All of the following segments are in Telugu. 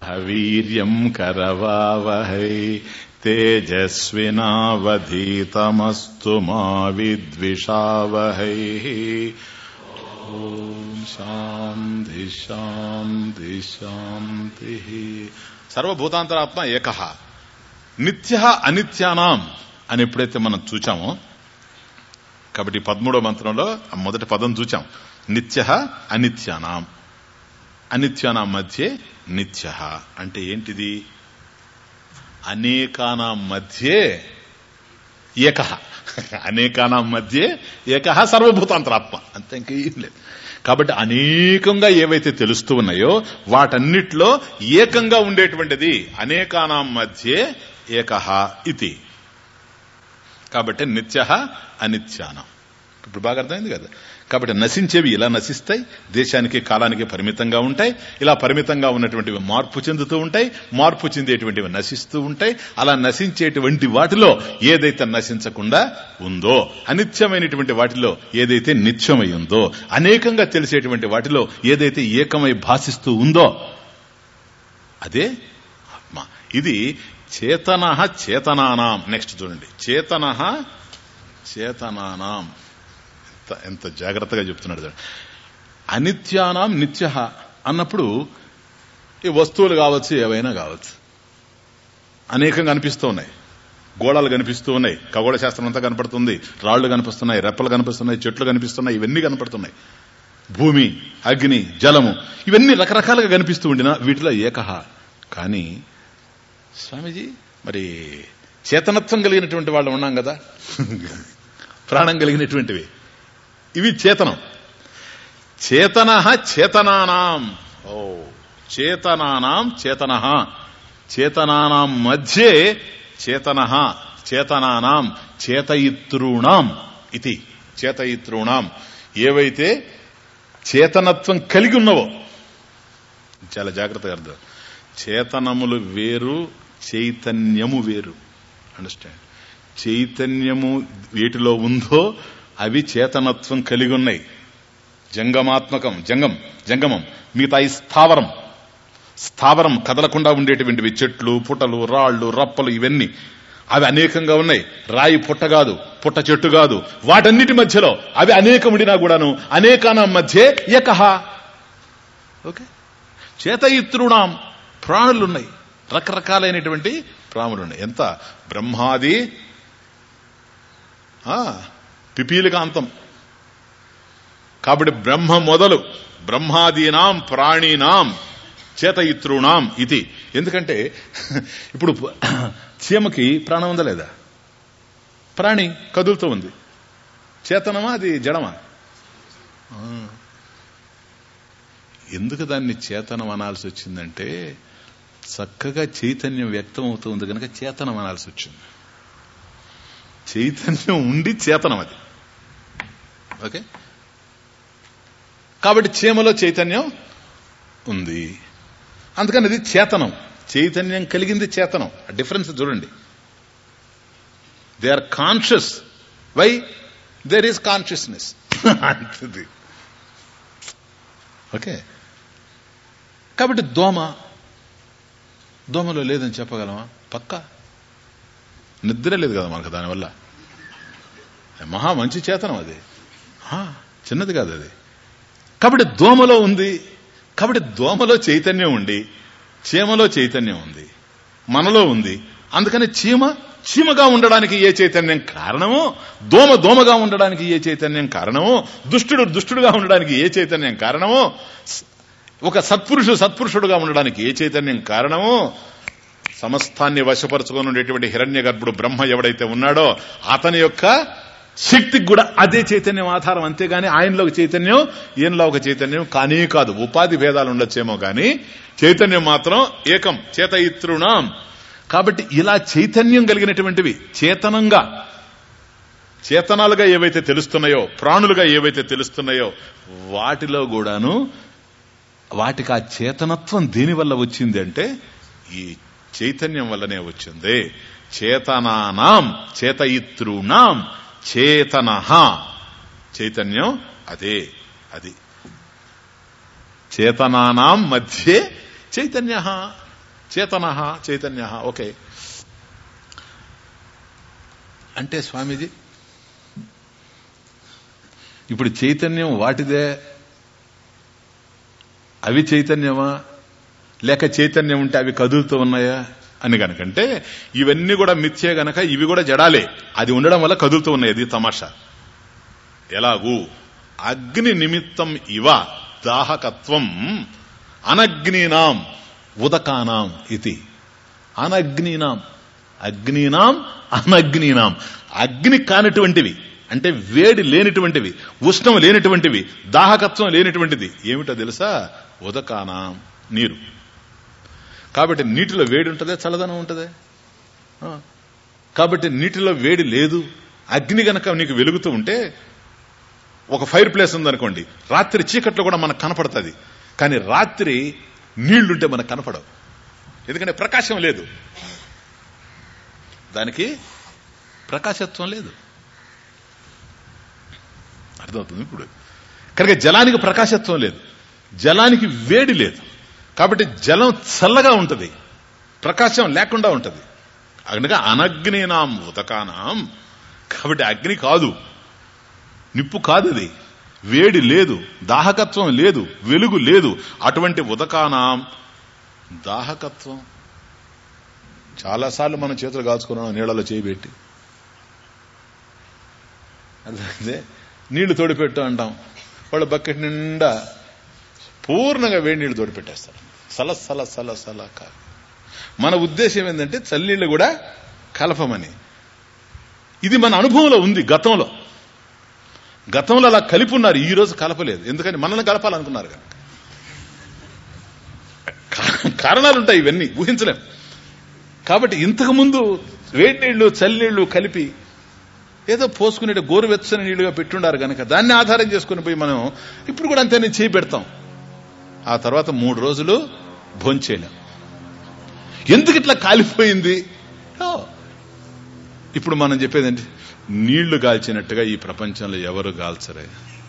వీర్యం కరవావహై తేజస్వినావధీతమస్తు మా విద్విషావహై ఓం శాంతి శాంతి శాంతి సర్వభూతాంతరాత్మ ఏక నిత్య అనిత్యానాం అని ఎప్పుడైతే మనం చూచామో కాబట్టి పదమూడో మంత్రంలో ఆ మొదటి పదం చూచాం నిత్య అనిత్యానాం అనిత్యానాం మధ్య నిత్య అంటే ఏంటిది అనేకానాం మధ్యే ఏక అనేకానాం మధ్య ఏక సర్వభూతాంతరాత్మ అంతే ఇంకేం లేదు కాబట్టి అనేకంగా ఏవైతే తెలుస్తూ ఉన్నాయో వాటన్నిటిలో ఏకంగా ఉండేటువంటిది అనేకానాం మధ్య ఏక ఇది కాబట్టి నిత్య అనిత్యానం ఇప్పుడు బాగా అర్థమైంది కదా కాబట్టి నశించేవి ఇలా నశిస్తాయి దేశానికి కాలానికి పరిమితంగా ఉంటాయి ఇలా పరిమితంగా ఉన్నటువంటివి మార్పు చెందుతూ ఉంటాయి మార్పు చెందేటువంటివి నశిస్తూ ఉంటాయి అలా నశించేటువంటి వాటిలో ఏదైతే నశించకుండా ఉందో అనిత్యమైనటువంటి వాటిలో ఏదైతే నిత్యమై ఉందో అనేకంగా తెలిసేటువంటి వాటిలో ఏదైతే ఏకమై భాషిస్తూ ఉందో అదే ఆత్మ ఇది చేతన చేతనానాం నెక్స్ట్ చూడండి చేతన చేతనానాం ఎంత ఎంత జాగ్రత్తగా చెప్తున్నాడు చూడండి. అనిత్యానాం నిత్య అన్నప్పుడు ఈ వస్తువులు కావచ్చు ఏవైనా కావచ్చు అనేకంగా కనిపిస్తూ ఉన్నాయి గోళాలు కనిపిస్తూ ఉన్నాయి ఖగోళ శాస్త్రం అంతా కనపడుతుంది రాళ్లు కనిపిస్తున్నాయి రెప్పలు కనిపిస్తున్నాయి చెట్లు కనిపిస్తున్నాయి ఇవన్నీ కనపడుతున్నాయి భూమి అగ్ని జలము ఇవన్నీ రకరకాలుగా కనిపిస్తూ ఉండినా వీటిలో ఏకహ కానీ స్వామీజీ మరి చేతనత్వం కలిగినటువంటి వాళ్ళు ఉన్నాం కదా ప్రాణం కలిగినటువంటివి ఇవి చేతనం చేతన చేతనానాం ఓ చేతనానాం చేతన చేతనానాం మధ్యే చేతన చేతనానాం చేతయితృణాం ఇది చేతయితృణాం ఏవైతే చేతనత్వం కలిగి ఉన్నవో చాలా జాగ్రత్తగా అర్థం చేతనములు వేరు చైతన్యము వేరు అండర్స్టాండ్ చైతన్యము వీటిలో ఉందో అవి చేతనత్వం కలిగి ఉన్నాయి జంగమాత్మకం జంగం జంగమం మిగతా ఈ స్థావరం స్థావరం కదలకుండా ఉండేటువంటివి చెట్లు పుటలు రాళ్లు రప్పలు ఇవన్నీ అవి అనేకంగా ఉన్నాయి రాయి పుట్ట కాదు పుట్ట చెట్టు కాదు వాటన్నిటి మధ్యలో అవి అనేకముడినా కూడాను అనేకాన మధ్య ఏకహ ఓకే చేతయిత్రుణాం ప్రాణులున్నాయి రకరకాలైనటువంటి ప్రాణులున్నాయి ఎంత బ్రహ్మాది ఆ, పిపీలికాంతం కాబట్టి బ్రహ్మ మొదలు బ్రహ్మాదీనాం ప్రాణీనాం చేతయిత్రుణాం ఇది ఎందుకంటే ఇప్పుడు చీమకి ప్రాణం ఉందా లేదా ప్రాణి కదులుతూ ఉంది చేతనమా అది జడమా ఆ. ఎందుకు దాన్ని చేతనం అనాల్సి వచ్చిందంటే చక్కగా చైతన్యం వ్యక్తం అవుతుంది కనుక చేతనం అనాల్సి వచ్చింది చైతన్యం ఉండి చేతనం అది ఓకే కాబట్టి చీమలో చైతన్యం ఉంది అందుకని అది చేతనం చైతన్యం కలిగింది చేతనం ఆ డిఫరెన్స్ చూడండి they are conscious why there is consciousness అంతది ఓకే కాబట్టి దోమ దోమలో లేదని చెప్పగలమా పక్కా నిద్ర లేదు కదా మనకు దానివల్ల మహా మంచి చేతనం అది ఆ, చిన్నది కాదు అది కాబట్టి దోమలో ఉంది కాబట్టి దోమలో చైతన్యం ఉండి చీమలో చైతన్యం ఉంది మనలో ఉంది అందుకని చీమ చీమగా ఉండడానికి ఏ చైతన్యం కారణమో దోమ దోమగా ఉండడానికి ఏ చైతన్యం కారణమో దుష్టుడు దుష్టుడుగా ఉండడానికి ఏ చైతన్యం కారణమో స- ఒక సత్పురుషుడు సత్పురుషుడుగా ఉండడానికి ఏ చైతన్యం కారణమో సమస్తాన్ని వశపరుచుకొని ఉండేటువంటి హిరణ్య గర్భుడు బ్రహ్మ ఎవడైతే ఉన్నాడో అతని యొక్క శక్తికి కూడా అదే చైతన్యం ఆధారం అంతేగాని ఆయనలో ఒక చైతన్యం ఈయనలో ఒక చైతన్యం కానీ కాదు ఉపాధి భేదాలు ఉండొచ్చేమో కానీ చైతన్యం మాత్రం ఏకం చేతయిత్రుణాం కాబట్టి ఇలా చైతన్యం కలిగినటువంటివి చేతనంగా చేతనాలుగా ఏవైతే తెలుస్తున్నాయో ప్రాణులుగా ఏవైతే తెలుస్తున్నాయో వాటిలో కూడాను వాటికి ఆ చేతనత్వం దేని వల్ల వచ్చింది అంటే ఈ చైతన్యం వల్లనే వచ్చింది చేతనానాం చేతయితృణాం చేతన చైతన్యం అదే అది చేతనానాం మధ్యే చైతన్య చేతన చైతన్య ఓకే అంటే స్వామీజీ ఇప్పుడు చైతన్యం వాటిదే అవి చైతన్యమా లేక చైతన్యం ఉంటే అవి కదులుతూ ఉన్నాయా అని గనకంటే ఇవన్నీ కూడా మిథ్యే గనక ఇవి కూడా జడాలే అది ఉండడం వల్ల కదులుతూ ఉన్నాయి ఇది తమాషా ఎలాగూ అగ్ని నిమిత్తం ఇవ దాహకత్వం అనగ్నీనాం ఉదకానాం ఇది అనగ్నీనాం అగ్నీనాం అనగ్నీనాం అగ్ని కానటువంటివి అంటే వేడి లేనిటువంటివి ఉష్ణం లేనటువంటివి దాహకత్వం లేనటువంటిది ఏమిటో తెలుసా ఉదకానాం నీరు కాబట్టి నీటిలో వేడి ఉంటుందే చల్లదనం ఉంటుందే ఆ. కాబట్టి నీటిలో వేడి లేదు అగ్ని గనక నీకు వెలుగుతూ ఉంటే ఒక ఫైర్ ప్లేస్ ఉందనుకోండి రాత్రి చీకట్లో కూడా మనకు కనపడుతుంది కానీ రాత్రి నీళ్లుంటే మనకు కనపడవు ఎందుకంటే ప్రకాశం లేదు దానికి ప్రకాశత్వం లేదు అర్థమవుతుంది ఇప్పుడు కనుక జలానికి ప్రకాశత్వం లేదు జలానికి వేడి లేదు కాబట్టి జలం చల్లగా ఉంటుంది ప్రకాశం లేకుండా ఉంటుంది అనగా అనగ్నినాం ఉదకానాం కాబట్టి అగ్ని కాదు నిప్పు కాదు అది వేడి లేదు దాహకత్వం లేదు వెలుగు లేదు అటువంటి ఉదకానాం దాహకత్వం చాలాసార్లు మనం చేతులు కాల్చుకున్నాం నీళ్ళలో చేయబెట్టి అర్థమైందే నీళ్లు తోడిపెట్టు అంటాం వాళ్ళు బకెట్ నిండా పూర్ణంగా వేడి నీళ్లు తోడిపెట్టేస్తారు సల సల సల సల కా మన ఉద్దేశం ఏంటంటే చల్లనీళ్ళు కూడా కలపమని ఇది మన అనుభవంలో ఉంది గతంలో గతంలో అలా కలిపి ఉన్నారు ఈ రోజు కలపలేదు ఎందుకని మనల్ని కలపాలనుకున్నారు కనుక కా- కారణాలు ఉంటాయి ఇవన్నీ ఊహించలేం కాబట్టి ఇంతకు ముందు వేడి నీళ్లు చల్లనీళ్లు కలిపి ఏదో పోసుకునే గోరువెచ్చని నీళ్లుగా పెట్టుండారు కనుక దాన్ని ఆధారం చేసుకుని పోయి మనం ఇప్పుడు కూడా అంతే చేయి పెడతాం ఆ తర్వాత మూడు రోజులు భోంచేయలేం ఎందుకు ఇట్లా కాలిపోయింది ఓ. ఇప్పుడు మనం చెప్పేది ఏంటి నీళ్లు కాల్చినట్టుగా ఈ ప్రపంచంలో ఎవరు కాల్చరే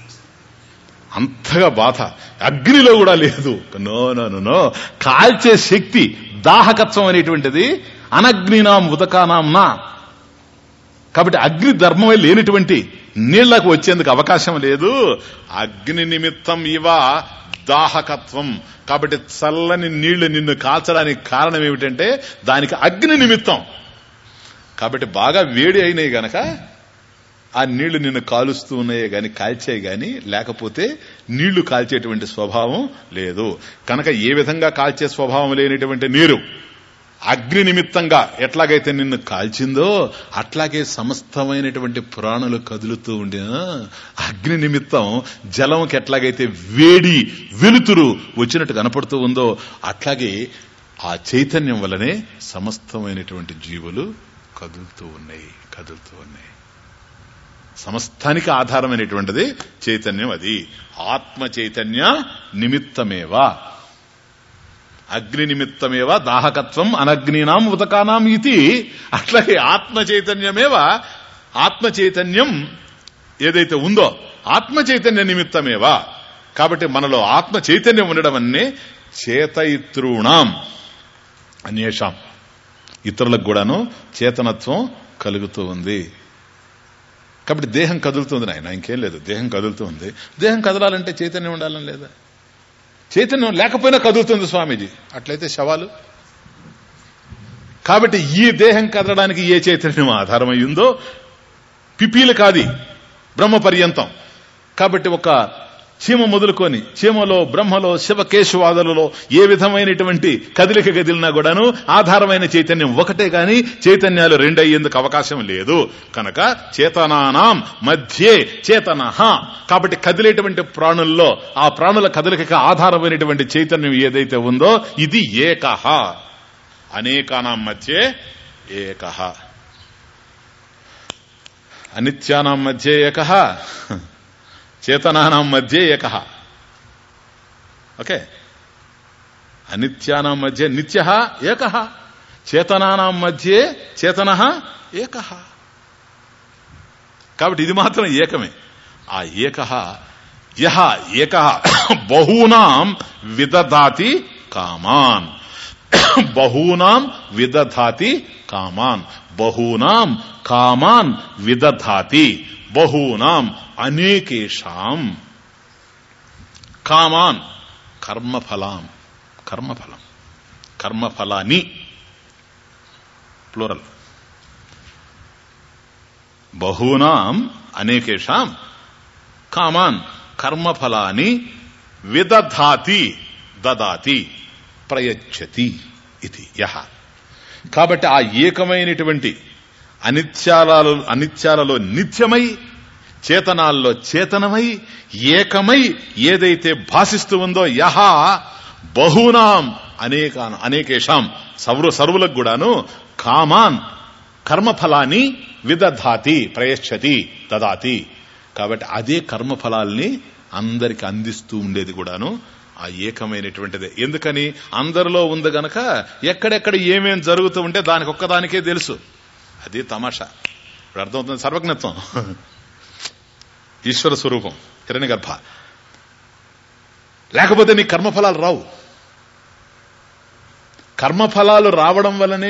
అంతగా బాధ అగ్నిలో కూడా లేదు నో నో నో నో కాల్చే శక్తి దాహకత్వం అనేటువంటిది అనగ్నినాం ఉదకానాం నా కాబట్టి అగ్ని ధర్మమే లేనటువంటి నీళ్లకు వచ్చేందుకు అవకాశం లేదు అగ్ని నిమిత్తం ఇవ దాహకత్వం కాబట్టి చల్లని నీళ్లు నిన్ను కాల్చడానికి కారణం ఏమిటంటే దానికి అగ్ని నిమిత్తం కాబట్టి బాగా వేడి అయినాయి గనక ఆ నీళ్లు నిన్ను కాలుస్తూ ఉన్నాయే గాని కాల్చాయి గాని లేకపోతే నీళ్లు కాల్చేటువంటి స్వభావం లేదు కనుక ఏ విధంగా కాల్చే స్వభావం లేనటువంటి నీరు అగ్ని నిమిత్తంగా ఎట్లాగైతే నిన్ను కాల్చిందో అట్లాగే సమస్తమైనటువంటి ప్రాణులు కదులుతూ ఉండిన అగ్ని నిమిత్తం జలంకి ఎట్లాగైతే వేడి వెలుతురు వచ్చినట్టు కనపడుతూ ఉందో అట్లాగే ఆ చైతన్యం వల్లనే సమస్తమైనటువంటి జీవులు కదులుతూ ఉన్నాయి కదులుతూ ఉన్నాయి సమస్తానికి ఆధారమైనటువంటిది చైతన్యం అది ఆత్మ చైతన్య నిమిత్తమేవా అగ్ని నిమిత్తమేవ దాహకత్వం అనగ్నినాం ఉదకానాం ఇది అట్లాగే ఆత్మ చైతన్యమేవ ఆత్మ చైతన్యం ఏదైతే ఉందో ఆత్మ చైతన్య నిమిత్తమేవా కాబట్టి మనలో ఆత్మ చైతన్యం ఉండడం అన్నే చేతయిత్రూణాం అన్యేషాం ఇతరులకు కూడాను చేతనత్వం కలుగుతూ ఉంది కాబట్టి దేహం కదులుతుంది నాయన ఇంకేం లేదు దేహం కదులుతూ ఉంది దేహం కదలాలంటే చైతన్యం ఉండాలని లేదా చైతన్యం లేకపోయినా కదులుతుంది స్వామీజీ అట్లయితే శవాలు కాబట్టి ఈ దేహం కదలడానికి ఏ చైతన్యం ఆధారమై ఉందో పిపీలు కాది బ్రహ్మ పర్యంతం కాబట్టి ఒక చీమ మొదలుకొని చీమలో బ్రహ్మలో శివకేశవాదులలో ఏ విధమైనటువంటి కదిలిక కదిలినా కూడాను ఆధారమైన చైతన్యం ఒకటే గాని చైతన్యాలు రెండయ్యేందుకు అవకాశం లేదు కనుక చేతనానాం మధ్యే చేతన కాబట్టి కదిలేటువంటి ప్రాణుల్లో ఆ ప్రాణుల కదలికకి ఆధారమైనటువంటి చైతన్యం ఏదైతే ఉందో ఇది ఏకహ అనేకానాం మధ్యే ఏకహ అనిత్యానాం మధ్యే ఏకహ చేతనానాం మధ్య ఏక ఓకే అనిత్యానాం మధ్య నిత్య ఏక చేతనానాం మధ్యే చేతన ఏక కాబట్టి ఇది మాత్రం ఏకమే ఆ ఏక యహ ఏక బహూనాం విదదాతి కామాన్ బహూనాం విదధాతి కామాన్ బహూనాం కామాన్ విదధాతి బహూనాం అనేకేషాం కామాన్ కర్మఫలాం కర్మఫలం కర్మఫలాని ప్లూరల్ బహూనాం అనేకేషాం కామాన్ కర్మఫలాని విదధాతి దదాతి ప్రయచ్చతి ఇది యహ కాబట్టి ఆ ఏకమైనటువంటి అనిత్యాలలో అనిత్యాలలో నిత్యమై చేతనాల్లో చేతనమై ఏకమై ఏదైతే భాషిస్తూ ఉందో యహ బహూనాం అనేక అనేకేషాం సర్వ సర్వులకు కూడాను కామాన్ కర్మఫలాన్ని విదధాతి ప్రయచ్చతి దదాతి కాబట్టి అదే కర్మఫలాల్ని అందరికి అందిస్తూ ఉండేది కూడాను ఆ ఏకమైనటువంటిదే ఎందుకని అందరిలో ఉంది గనక ఎక్కడెక్కడ ఏమేం జరుగుతూ ఉంటే దానికి ఒక్కదానికే తెలుసు అది తమాషా ఇప్పుడు అర్థమవుతుంది సర్వజ్ఞత్వం ఈశ్వర స్వరూపం హిరణ్య గర్భ లేకపోతే నీ కర్మఫలాలు రావు కర్మఫలాలు రావడం వల్లనే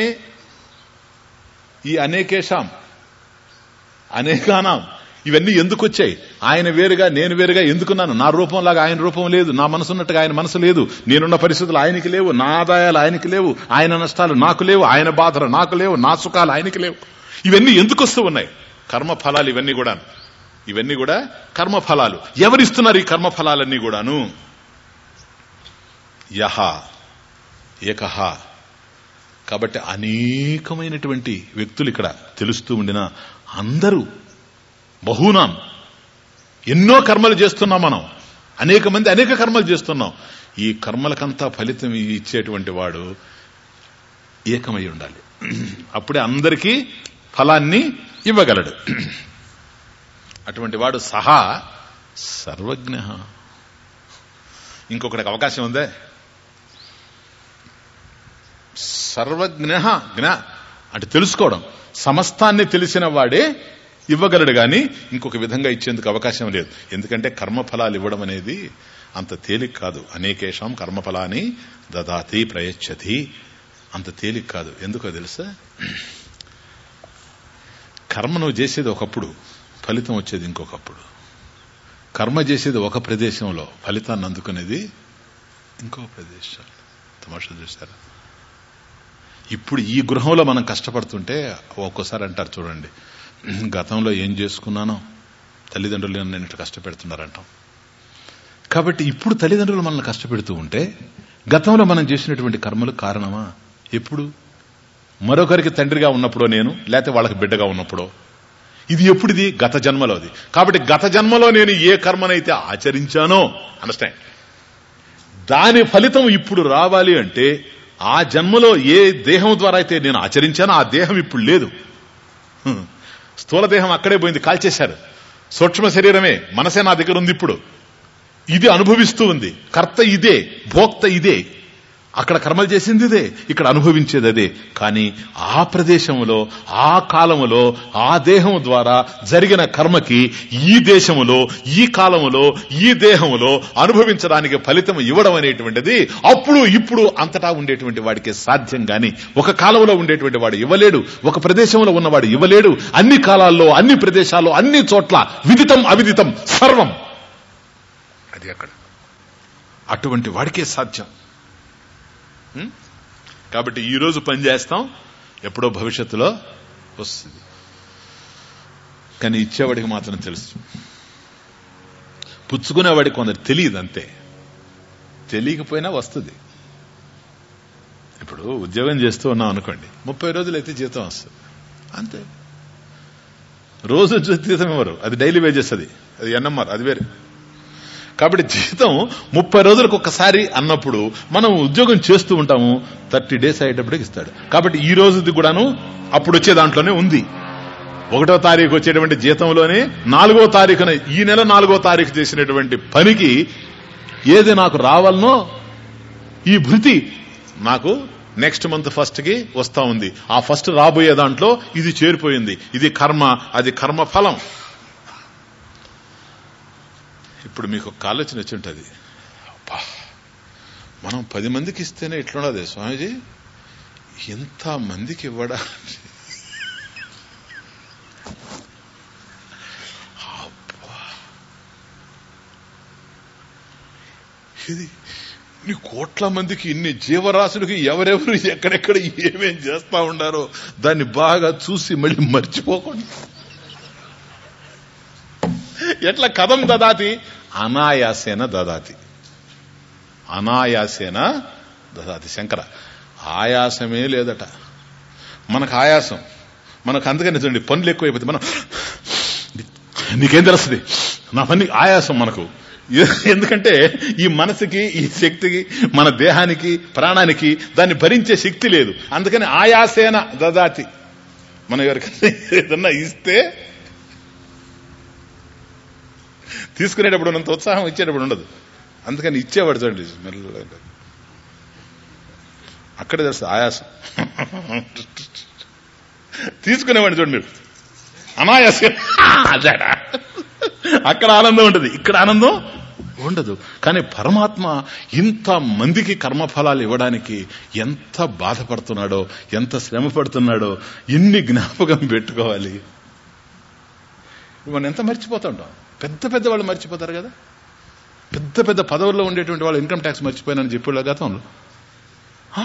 ఈ అనేకేషాం అనేకానాం ఇవన్నీ ఎందుకు వచ్చాయి ఆయన వేరుగా నేను వేరుగా ఎందుకున్నాను నా రూపంలాగా ఆయన రూపం లేదు నా మనసు ఉన్నట్టుగా ఆయన మనసు లేదు నేనున్న పరిస్థితులు ఆయనకి లేవు నా ఆదాయాలు ఆయనకి లేవు ఆయన నష్టాలు నాకు లేవు ఆయన బాధలు నాకు లేవు నా సుఖాలు ఆయనకి లేవు ఇవన్నీ ఎందుకు వస్తూ ఉన్నాయి కర్మ ఫలాలు ఇవన్నీ కూడా ఇవన్నీ కూడా కర్మ ఫలాలు ఎవరిస్తున్నారు ఈ కర్మ ఫలాలన్నీ కూడాను యహ ఏకహ కాబట్టి అనేకమైనటువంటి వ్యక్తులు ఇక్కడ తెలుస్తూ ఉండిన అందరూ బహునాం ఎన్నో కర్మలు చేస్తున్నాం మనం అనేక మంది అనేక కర్మలు చేస్తున్నాం ఈ కర్మలకంతా ఫలితం ఇచ్చేటువంటి వాడు ఏకమై ఉండాలి అప్పుడే అందరికీ ఫలాన్ని ఇవ్వగలడు అటువంటి వాడు సహా సర్వజ్ఞ ఇంకొకటికి అవకాశం ఉందే సర్వజ్ఞ జ్ఞ అంటే తెలుసుకోవడం సమస్తాన్ని తెలిసిన వాడే ఇవ్వగలడు గాని ఇంకొక విధంగా ఇచ్చేందుకు అవకాశం లేదు ఎందుకంటే కర్మఫలాలు ఇవ్వడం అనేది అంత తేలిక కాదు అనేకేషాం కర్మఫలాన్ని దదాతి ప్రయచ్చతి అంత తేలిక కాదు ఎందుకో తెలుసా కర్మ నువ్వు చేసేది ఒకప్పుడు ఫలితం వచ్చేది ఇంకొకప్పుడు కర్మ చేసేది ఒక ప్రదేశంలో ఫలితాన్ని అందుకునేది ఇంకో ప్రదేశం తమాషా చూసారా ఇప్పుడు ఈ గృహంలో మనం కష్టపడుతుంటే ఒక్కోసారి అంటారు చూడండి గతంలో ఏం చేసుకున్నానో తల్లిదండ్రులు నేను ఇట్లా కష్టపెడుతున్నారంటాం కాబట్టి ఇప్పుడు తల్లిదండ్రులు మనల్ని కష్టపెడుతూ ఉంటే గతంలో మనం చేసినటువంటి కర్మలు కారణమా ఎప్పుడు మరొకరికి తండ్రిగా ఉన్నప్పుడో నేను లేకపోతే వాళ్ళకి బిడ్డగా ఉన్నప్పుడో ఇది ఎప్పుడిది గత జన్మలోది కాబట్టి గత జన్మలో నేను ఏ కర్మనైతే ఆచరించానో అండర్స్టాండ్ దాని ఫలితం ఇప్పుడు రావాలి అంటే ఆ జన్మలో ఏ దేహం ద్వారా అయితే నేను ఆచరించానో ఆ దేహం ఇప్పుడు లేదు స్థూల దేహం అక్కడే పోయింది కాల్చేశారు సూక్ష్మ శరీరమే మనసే నా దగ్గర ఉంది ఇప్పుడు ఇది అనుభవిస్తూ ఉంది కర్త ఇదే భోక్త ఇదే అక్కడ కర్మలు చేసింది ఇదే ఇక్కడ అనుభవించేది అదే కానీ ఆ ప్రదేశంలో ఆ కాలములో ఆ దేహం ద్వారా జరిగిన కర్మకి ఈ దేశములో ఈ కాలములో ఈ దేహములో అనుభవించడానికి ఫలితం ఇవ్వడం అనేటువంటిది అప్పుడు ఇప్పుడు అంతటా ఉండేటువంటి వాడికి సాధ్యం గాని ఒక కాలంలో ఉండేటువంటి వాడు ఇవ్వలేడు ఒక ప్రదేశంలో ఉన్నవాడు ఇవ్వలేడు అన్ని కాలాల్లో అన్ని ప్రదేశాల్లో అన్ని చోట్ల విదితం అవిదితం సర్వం అది అక్కడ అటువంటి వాడికే సాధ్యం కాబట్టి ఈ రోజు పని చేస్తాం ఎప్పుడో భవిష్యత్తులో వస్తుంది కానీ ఇచ్చేవాడికి మాత్రం తెలుసు పుచ్చుకునేవాడికి కొందరు తెలియదు అంతే తెలియకపోయినా వస్తుంది ఇప్పుడు ఉద్యోగం చేస్తూ ఉన్నాం అనుకోండి ముప్పై రోజులు అయితే జీతం వస్తుంది అంతే రోజు జీతం ఇవ్వరు అది డైలీ వేజెస్ అది అది ఎన్ఎంఆర్ అది వేరే కాబట్టి జీతం ముప్పై రోజులకు ఒక్కసారి అన్నప్పుడు మనం ఉద్యోగం చేస్తూ ఉంటాము థర్టీ డేస్ అయ్యేటప్పటికి ఇస్తాడు కాబట్టి ఈ రోజుది కూడాను అప్పుడు వచ్చే దాంట్లోనే ఉంది ఒకటో తారీఖు వచ్చేటువంటి జీతంలోనే నాలుగో తారీఖున ఈ నెల నాలుగో తారీఖు చేసినటువంటి పనికి ఏది నాకు రావాలనో ఈ భృతి నాకు నెక్స్ట్ మంత్ ఫస్ట్ కి వస్తా ఉంది ఆ ఫస్ట్ రాబోయే దాంట్లో ఇది చేరిపోయింది ఇది కర్మ అది కర్మ ఫలం ఇప్పుడు మీకు ఒక ఆలోచన వచ్చి ఉంటుంది అబ్బా మనం పది మందికి ఇస్తేనే ఇట్లున్నది స్వామీజీ ఎంత మందికి ఇవ్వడా అబ్బా. ఇది నీ కోట్ల మందికి ఇన్ని జీవరాశులకి ఎవరెవరు ఎక్కడెక్కడ ఏమేం చేస్తా ఉండారో దాన్ని బాగా చూసి మళ్ళీ మర్చిపోకుండా ఎట్లా కథం దదాతి అనాయాసేన దదాతి అనాయాసేన దదాతి శంకర ఆయాసమే లేదట మనకు ఆయాసం మనకు అందుకని చూడండి పనులు ఎక్కువైపోతే మనం నీకేం తెలుస్తుంది నా పని ఆయాసం మనకు ఎందుకంటే ఈ మనసుకి ఈ శక్తికి మన దేహానికి ప్రాణానికి దాన్ని భరించే శక్తి లేదు అందుకని ఆయాసేన దదాతి మనం ఎవరికైనా ఏదన్నా ఇస్తే తీసుకునేటప్పుడు ఉన్నంత ఉత్సాహం ఇచ్చేటప్పుడు ఉండదు అందుకని ఇచ్చేవాడు చూడండి మెల్లగా అక్కడే తెలుస్తుంది ఆయాసం తీసుకునేవాడిని చూడండి మీరు అనాయాసం అదేడా అక్కడ ఆనందం ఉండదు ఇక్కడ ఆనందం ఉండదు కానీ పరమాత్మ ఇంత మందికి కర్మఫలాలు ఇవ్వడానికి ఎంత బాధపడుతున్నాడో ఎంత శ్రమ పడుతున్నాడో ఎన్ని జ్ఞాపకం పెట్టుకోవాలి మనం ఎంత మర్చిపోతుంటాం పెద్ద పెద్ద వాళ్ళు మర్చిపోతారు కదా పెద్ద పెద్ద పదవుల్లో ఉండేటువంటి వాళ్ళు ఇన్కమ్ ట్యాక్స్ మర్చిపోయినని చెప్పేళ్ళ గతంలో ఆ?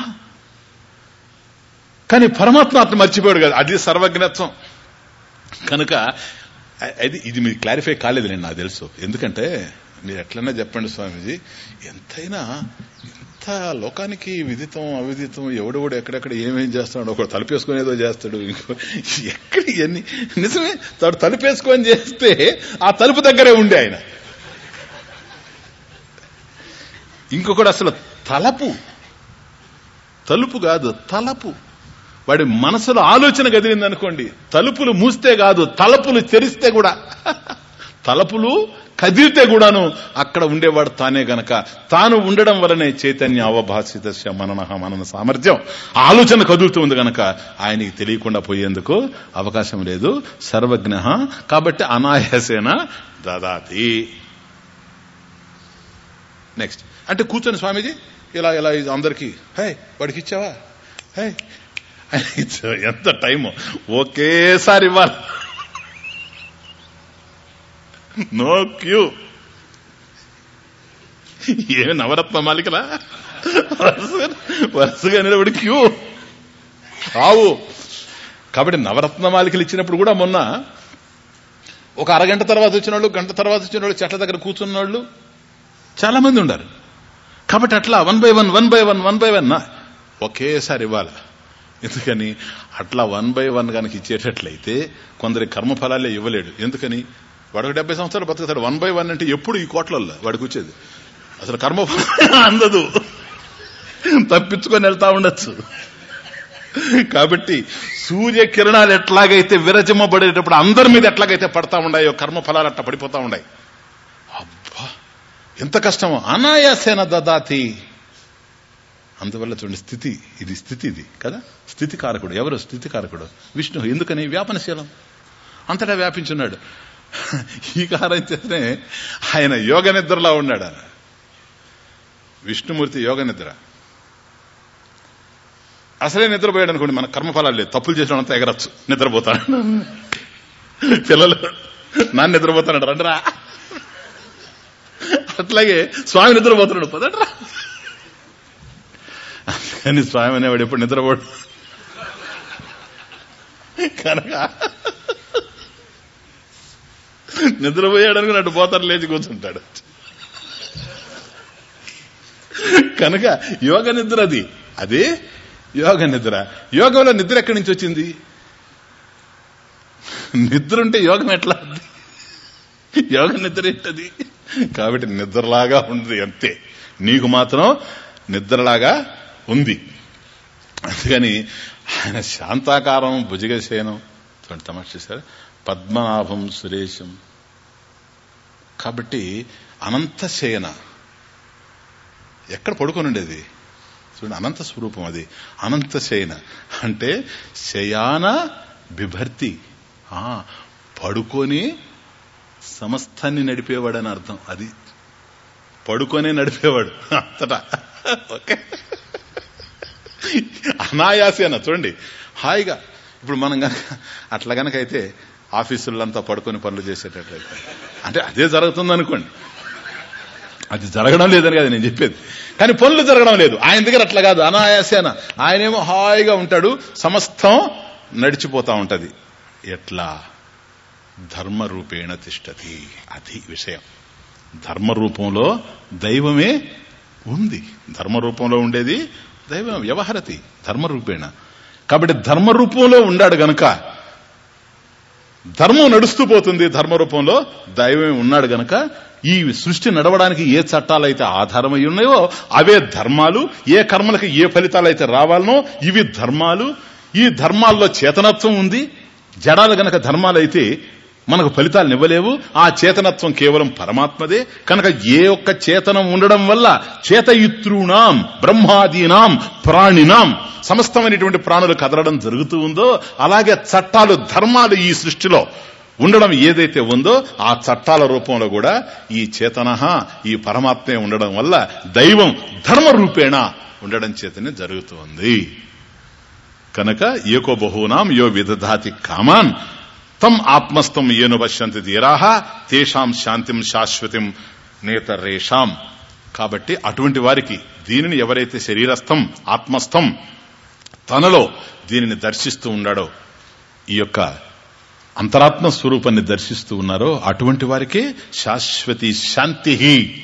కానీ పరమాత్మ అతను మర్చిపోయాడు కదా అది సర్వజ్ఞత్వం కనుక అ- అది ఇది మీకు క్లారిఫై కాలేదు నేను నాకు తెలుసు ఎందుకంటే మీరు ఎట్లన్నా చెప్పండి స్వామీజీ ఎంతైనా ఎంత లోకానికి విదితం అవిదితం ఎవడెవడు ఎక్కడెక్కడ ఏమేం చేస్తున్నాడు ఒకడు తలుపేసుకొని ఏదో చేస్తాడు ఇంకో ఎక్కడ ఇవన్నీ నిజమే తాడు తలుపేసుకొని చేస్తే ఆ తలుపు దగ్గరే ఉండే ఆయన ఇంకొకడు అసలు తలపు తలుపు కాదు తలపు వాడి మనసులో ఆలోచన కదిలింది అనుకోండి తలుపులు మూస్తే కాదు తలుపులు తెరిస్తే కూడా తలుపులు కదిలితే కూడాను అక్కడ ఉండేవాడు తానే గనక తాను ఉండడం వలనే చైతన్య అవభాషిత మనన మనన సామర్థ్యం ఆలోచన కదులుతుంది గనక ఆయనకి తెలియకుండా పోయేందుకు అవకాశం లేదు సర్వజ్ఞ కాబట్టి అనాయాసేన దదాతి నెక్స్ట్ అంటే కూర్చొని స్వామీజీ ఇలా ఇలా ఇది అందరికి హే వాడికి ఇచ్చావా హే ఆయనకి ఇచ్చావా? ఎంత టైము ఒకేసారి ఇవ్వాలి నో క్యూ ఏమి నవరత్న మాలికలా వరుసగా- వరుసగా నిలబడి క్యూ రావు కాబట్టి నవరత్న మాలికలు ఇచ్చినప్పుడు కూడా మొన్న ఒక అరగంట తర్వాత వచ్చిన వాళ్ళు గంట తర్వాత వచ్చిన వాళ్ళు చెట్ల దగ్గర కూర్చున్న వాళ్ళు చాలా మంది ఉన్నారు కాబట్టి అట్లా one by one one by one one by one ఒకేసారి ఇవ్వాలి ఎందుకని అట్లా వన్ బై వన్ కనుక ఇచ్చేటట్లయితే కొందరి కర్మఫలాలే ఇవ్వలేడు ఎందుకని వాడికి డెబ్బై సంవత్సరాలు బతుకుతాడు వన్ బై వన్ అంటే ఎప్పుడు ఈ కోట్లల్లో వాడికి వచ్చేది అసలు కర్మఫలం అందదు తప్పించుకొని వెళ్తా ఉండొచ్చు కాబట్టి సూర్య కిరణాలు ఎట్లాగైతే విరచిమ్మబడేటప్పుడు అందరి మీద ఎట్లాగైతే పడతా ఉన్నాయో కర్మఫలాలు అట్లా పడిపోతా ఉన్నాయి అబ్బా ఎంత కష్టమో అనాయాసేన దదాతి అందువల్ల చూడండి స్థితి ఇది స్థితి ఇది కదా స్థితి కారకుడు ఎవరు స్థితి కారకుడు విష్ణు ఎందుకని వ్యాపనశీలం అంతటా వ్యాపించున్నాడు ఈ కారం చేస్తే ఆయన యోగ నిద్రలా ఉన్నాడు ఆయన. విష్ణుమూర్తి యోగ నిద్ర అసలే నిద్రపోయాడు అనుకోండి మన కర్మఫలాలు లేదు తప్పులు చేసినంత ఎగరచ్చు నిద్రపోతాడు పిల్లలు నాన్న నిద్రపోతాడు రండిరా అట్లాగే స్వామి నిద్రపోతున్నాడు పదండ్రా కానీ స్వామి అనేవాడు ఎప్పుడు నిద్రపోడు కనుక నిద్రపోయాడు అనుకున్నట్టు పోతారు లేచి కూర్చుంటాడు కనుక యోగ నిద్ర అది అదే యోగ నిద్ర యోగంలో నిద్ర ఎక్కడి నుంచి వచ్చింది నిద్ర ఉంటే యోగం ఎట్లా ఉంది యోగ నిద్ర ఏంటది కాబట్టి నిద్రలాగా ఉంది అంతే నీకు మాత్రం నిద్రలాగా ఉంది అందుకని ఆయన శాంతాకారం భుజగశయనం చూడండి తమాష చేశారు పద్మనాభం సురేశం కాబట్టి అనంత శయన ఎక్కడ పడుకొని ఉండేది చూడండి అనంత స్వరూపం అది అనంత శయన అంటే శయాన బిభర్తి ఆ, పడుకొని సమస్తాన్ని నడిపేవాడు అని అర్థం అది పడుకొనే నడిపేవాడు అంతటా ఓకే అనాయాసేన చూడండి హాయిగా ఇప్పుడు మనం గనక అట్లా గనక అయితే ఆఫీసులంతా పడుకొని పనులు చేసేటట్లయితే అంటే అదే జరుగుతుంది అనుకోండి అది జరగడం లేదని కాదు నేను చెప్పేది కానీ పనులు జరగడం లేదు ఆయన దగ్గర అట్లా కాదు అనాయాసేన ఆయనేమో హాయిగా ఉంటాడు సమస్తం నడిచిపోతా ఉంటది ఎట్లా ధర్మరూపేణ తిష్టతి అది విషయం ధర్మ రూపంలో దైవమే ఉంది ధర్మ రూపంలో ఉండేది దైవం వ్యవహరతి ధర్మరూపేణ కాబట్టి ధర్మ రూపంలో ఉండాడు గనుక ధర్మం నడుస్తూ పోతుంది ధర్మ రూపంలో దైవమే ఉన్నాడు గనక ఈ సృష్టి నడవడానికి ఏ చట్టాలైతే ఆధారమై ఉన్నాయో అవే ధర్మాలు ఏ కర్మలకు ఏ ఫలితాలైతే రావాలనో ఇవి ధర్మాలు ఈ ధర్మాల్లో చేతనత్వం ఉంది జడాలు గనక ధర్మాలైతే మనకు ఫలితాలను ఇవ్వలేవు ఆ చేతనత్వం కేవలం పరమాత్మదే కనుక ఏ ఒక్క చేతనం ఉండడం వల్ల చేతయిత్రూణాం బ్రహ్మాదీనాం ప్రాణినాం సమస్తమైనటువంటి ప్రాణులు కదలడం జరుగుతూ ఉందో అలాగే చట్టాలు ధర్మాలు ఈ సృష్టిలో ఉండడం ఏదైతే ఉందో ఆ చట్టాల రూపంలో కూడా ఈ చేతన ఈ పరమాత్మే ఉండడం వల్ల దైవం ధర్మ రూపేణ ఉండడం చేతనే జరుగుతుంది కనుక ఏకో బహూనాం యో విదధాతి కామాన్ తం ఆత్మస్థం ఏను పశ్యంతి ధీరాహ తేషాం శాంతిం శాశ్వతిం నేతరేషాం కాబట్టి అటువంటి వారికి దీనిని ఎవరైతే శరీరస్థం ఆత్మస్థం తనలో దీనిని దర్శిస్తూ ఉన్నాడో ఈ యొక్క అంతరాత్మ స్వరూపాన్ని దర్శిస్తూ ఉన్నారో అటువంటి వారికే శాశ్వతి శాంతి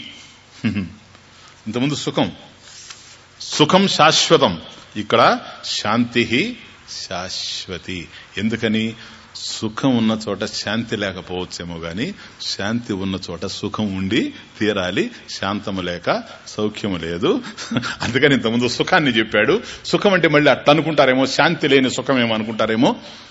ఇంతకుముందు సుఖం సుఖం శాశ్వతం ఇక్కడ శాంతి శాశ్వతి ఎందుకని సుఖం ఉన్న చోట శాంతి లేకపోవచ్చేమో గాని శాంతి ఉన్న చోట సుఖం ఉండి తీరాలి శాంతము లేక సౌఖ్యము లేదు అందుకని ఇంతకుముందు సుఖాన్ని చెప్పాడు సుఖం అంటే మళ్ళీ అట్లా అనుకుంటారేమో శాంతి లేని సుఖం ఏమో అనుకుంటారేమో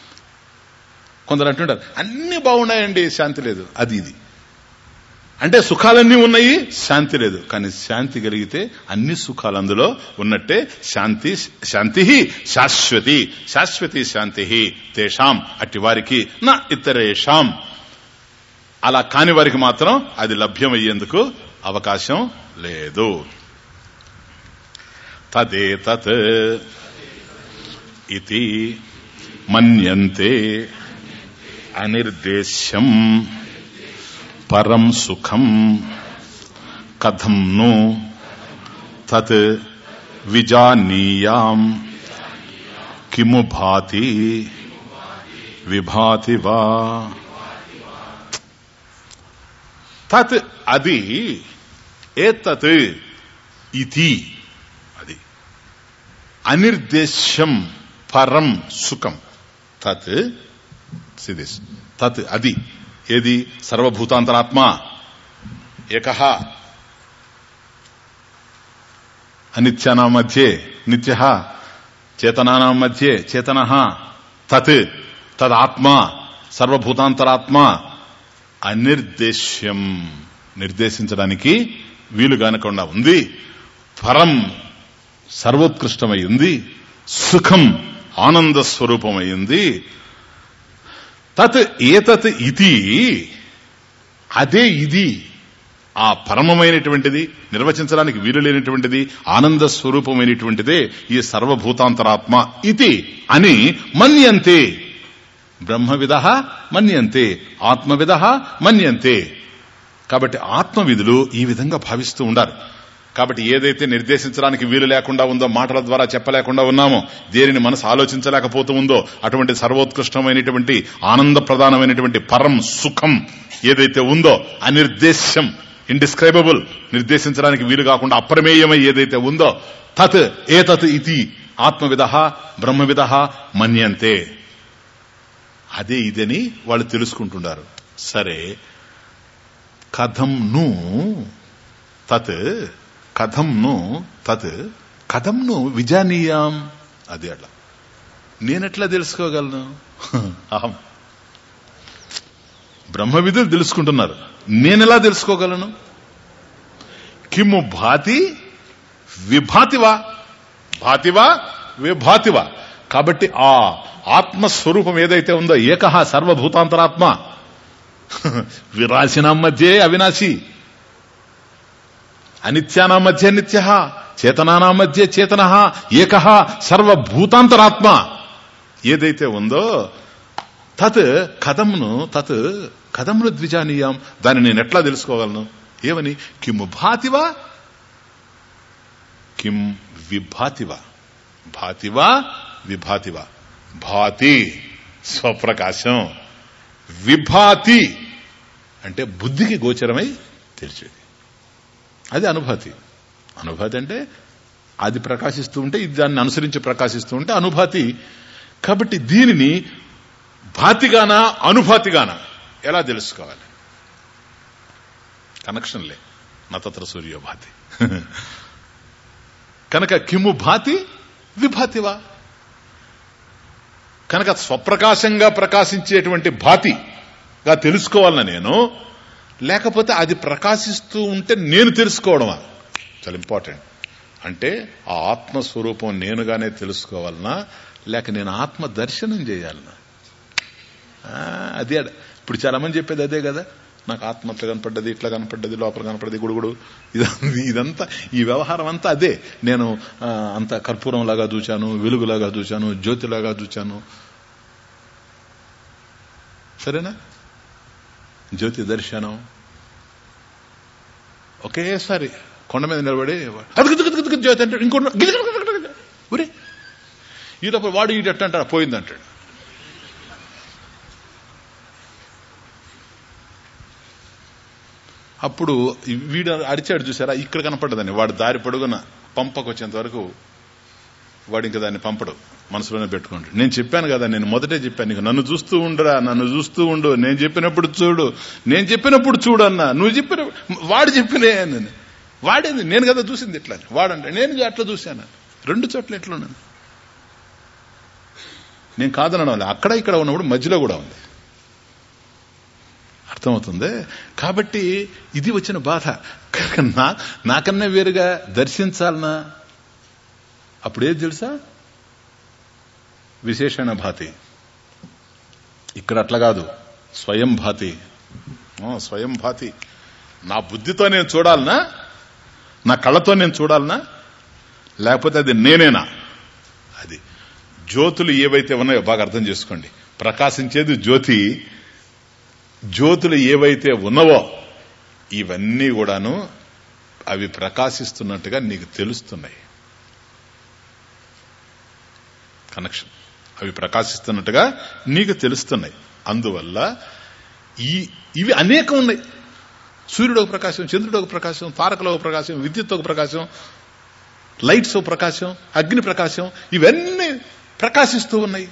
కొందరు అంటుంటారు అన్ని బాగున్నాయండి శాంతి లేదు అది ఇది అంటే సుఖాలన్నీ ఉన్నాయి శాంతి లేదు కానీ శాంతి కలిగితే అన్ని సుఖాలు అందులో ఉన్నట్టే శాంతి శాంతి శాశ్వతి శాశ్వతి శాంతి తేషాం అట్టి వారికి నా ఇతరేషాం అలా కాని వారికి మాత్రం అది లభ్యమయ్యేందుకు అవకాశం లేదు తదేతత్ ఇది మన్యంతే అనిర్దేశ్యం పరం సుఖం కథం ను తత్ విజానీయాం కిము భాతి విభాతి వా తత్ అది ఏతత్ ఇది అది అనిర్దేశ్యం పరం సుఖం తత్ సిదిస్ తత్ అది ఏది సర్వభూతాంతరాత్మ ఏక అనిత్యానాం మధ్యే నిత్య చేతనానాం మధ్యే చేతన తత్ తదాత్మ సర్వభూతాంతరాత్మ అనిర్దేశ్యం నిర్దేశించడానికి వీలు కానకుండా ఉంది పరం సర్వోత్కృష్టమై ఉంది సుఖం ఆనంద స్వరూపమై ఉంది తత్ ఏతత్ ఇది అదే ఇది ఆ పరమమైనటువంటిది నిర్వచించడానికి వీలు లేనటువంటిది ఆనంద స్వరూపమైనటువంటిదే ఈ సర్వభూతాంతరాత్మ ఇది అని మన్యంతే బ్రహ్మవిద మన్యంతే ఆత్మవిద మన్యంతే కాబట్టి ఆత్మవిధులు ఈ విధంగా భావిస్తూ ఉండారు కాబట్టి ఏదైతే నిర్దేశించడానికి వీలు లేకుండా ఉందో మాటల ద్వారా చెప్పలేకుండా ఉన్నామో దేనిని మనసు ఆలోచించలేకపోతూ ఉందో అటువంటి సర్వోత్కృష్టమైనటువంటి ఆనంద ప్రధానమైనటువంటి పరం సుఖం ఏదైతే ఉందో అనిర్దేశ్యం ఇండిస్క్రైబబుల్ నిర్దేశించడానికి వీలు కాకుండా అప్రమేయమై ఏదైతే ఉందో తత్ ఏ తత్ ఇది ఆత్మవిద బ్రహ్మవిద మన్యంతే అదే ఇదని వాళ్ళు తెలుసుకుంటున్నారు సరే కథం ను తత్ కథంను తత్ కథంను విజానీయాం అది అట్లా నేనెట్లా తెలుసుకోగలను అహం బ్రహ్మ విధులు తెలుసుకుంటున్నారు నేనెలా తెలుసుకోగలను కిమ్ము భాతి విభాతివా భాతివా విభాతివా కాబట్టి ఆ ఆత్మస్వరూపం ఏదైతే ఉందో ఏకహ సర్వభూతాంతరాత్మ విరాశినాం మధ్యే అవినాశి అనిత్యానాం మధ్య నిత్య చేతనానా మధ్య చేతన ఏక సర్వభూతాంతరాత్మ ఏదైతే ఉందో తత్ కథంను తత్ కథమును ద్విజానీయం దాన్ని నేను ఎట్లా తెలుసుకోగలను ఏమని కిము భాతివా కిం విభాతివా భాతివా విభాతివా భాతి స్వప్రకాశం విభాతి అంటే బుద్ధికి గోచరమై తెలిసేది అది అనుభూతి అనుభూతి అంటే అది ప్రకాశిస్తూ ఉంటే ఇది దాన్ని అనుసరించి ప్రకాశిస్తూ ఉంటే అనుభూతి కాబట్టి దీనిని భాతిగానా అనుభాతిగానా ఎలా తెలుసుకోవాలి కనెక్షన్లే నతత్ర సూర్యోభాతి కనుక కిము భాతి విభాతివా కనుక స్వప్రకాశంగా ప్రకాశించేటువంటి భాతిగా తెలుసుకోవాలన నేను లేకపోతే అది ప్రకాశిస్తూ ఉంటే నేను తెలుసుకోవడమా చాలా ఇంపార్టెంట్ అంటే ఆ ఆత్మస్వరూపం నేనుగానే తెలుసుకోవాలనా లేక నేను ఆత్మ దర్శనం చేయాలనా ఆ, అదే ఇప్పుడు చాలా మంది చెప్పేది అదే కదా నాకు ఆత్మ అట్లా కనపడ్డది ఇట్లా కనపడ్డది లోపల కనపడ్డది గుడుగుడు ఇదంతా ఇదంతా ఈ వ్యవహారం అంతా అదే నేను ఆ, అంత కర్పూరం లాగా చూచాను వెలుగులాగా చూచాను జ్యోతిలాగా చూచాను సరేనా జ్యోతి దర్శనం ఒకేసారి కొండ మీద నిలబడి అదుగు దుగు దుగు దుగు జ్యోతి అంటాడు ఇంకోటి గిజ గిజ గిజ గిజ. ఒరే ఈ లోపల వాడు ఈడు ఎట్ట అంటాడు పోయింది అంటాడు అప్పుడు ఈ వీడు అరిచాడు చూసారా ఇక్కడ కనపడ్డదని వాడు దారి పొడుగున పంపకు వచ్చేంత వరకు వాడు ఇంకా దాన్ని పంపడు మనసులోనే పెట్టుకోండి నేను చెప్పాను కదా నేను మొదటే చెప్పాను నీకు నన్ను చూస్తూ ఉండురా నన్ను చూస్తూ ఉండు నేను చెప్పినప్పుడు చూడు నేను చెప్పినప్పుడు చూడు అన్నా నువ్వు చెప్పిన వాడు చెప్పినే నేను వాడేది నేను కదా చూసింది ఇట్లా వాడంటే నేను అట్లా చూశాను రెండు చోట్ల ఎట్లున్నాను నేను కాదనడం లేదు. అక్కడ ఇక్కడ ఉన్నప్పుడు మధ్యలో కూడా ఉంది అర్థమవుతుంది కాబట్టి ఇది వచ్చిన బాధ కనుక నా నాకన్నా వేరుగా దర్శించాలనా అప్పుడు ఏది తెలుసా విశేషణ భాతి ఇక్కడ అట్లా కాదు స్వయం భాతి ఆ, స్వయం భాతి నా బుద్ధితో నేను చూడాలనా నా కళ్ళతో నేను చూడాలనా లేకపోతే అది నేనేనా అది జ్యోతులు ఏవైతే ఉన్నాయో బాగా అర్థం చేసుకోండి ప్రకాశించేది జ్యోతి జ్యోతులు ఏవైతే ఉన్నవో ఇవన్నీ కూడాను అవి ప్రకాశిస్తున్నట్టుగా నీకు తెలుస్తున్నాయి కనెక్షన్ అవి ప్రకాశిస్తున్నట్టుగా నీకు తెలుస్తున్నాయి అందువల్ల ఈ ఇవి అనేకం ఉన్నాయి సూర్యుడు ఒక ప్రకాశం చంద్రుడు ఒక ప్రకాశం తారకలో ఒక ప్రకాశం విద్యుత్ ఒక ప్రకాశం లైట్స్ ఒక ప్రకాశం అగ్ని ప్రకాశం ఇవన్నీ ప్రకాశిస్తూ ఉన్నాయి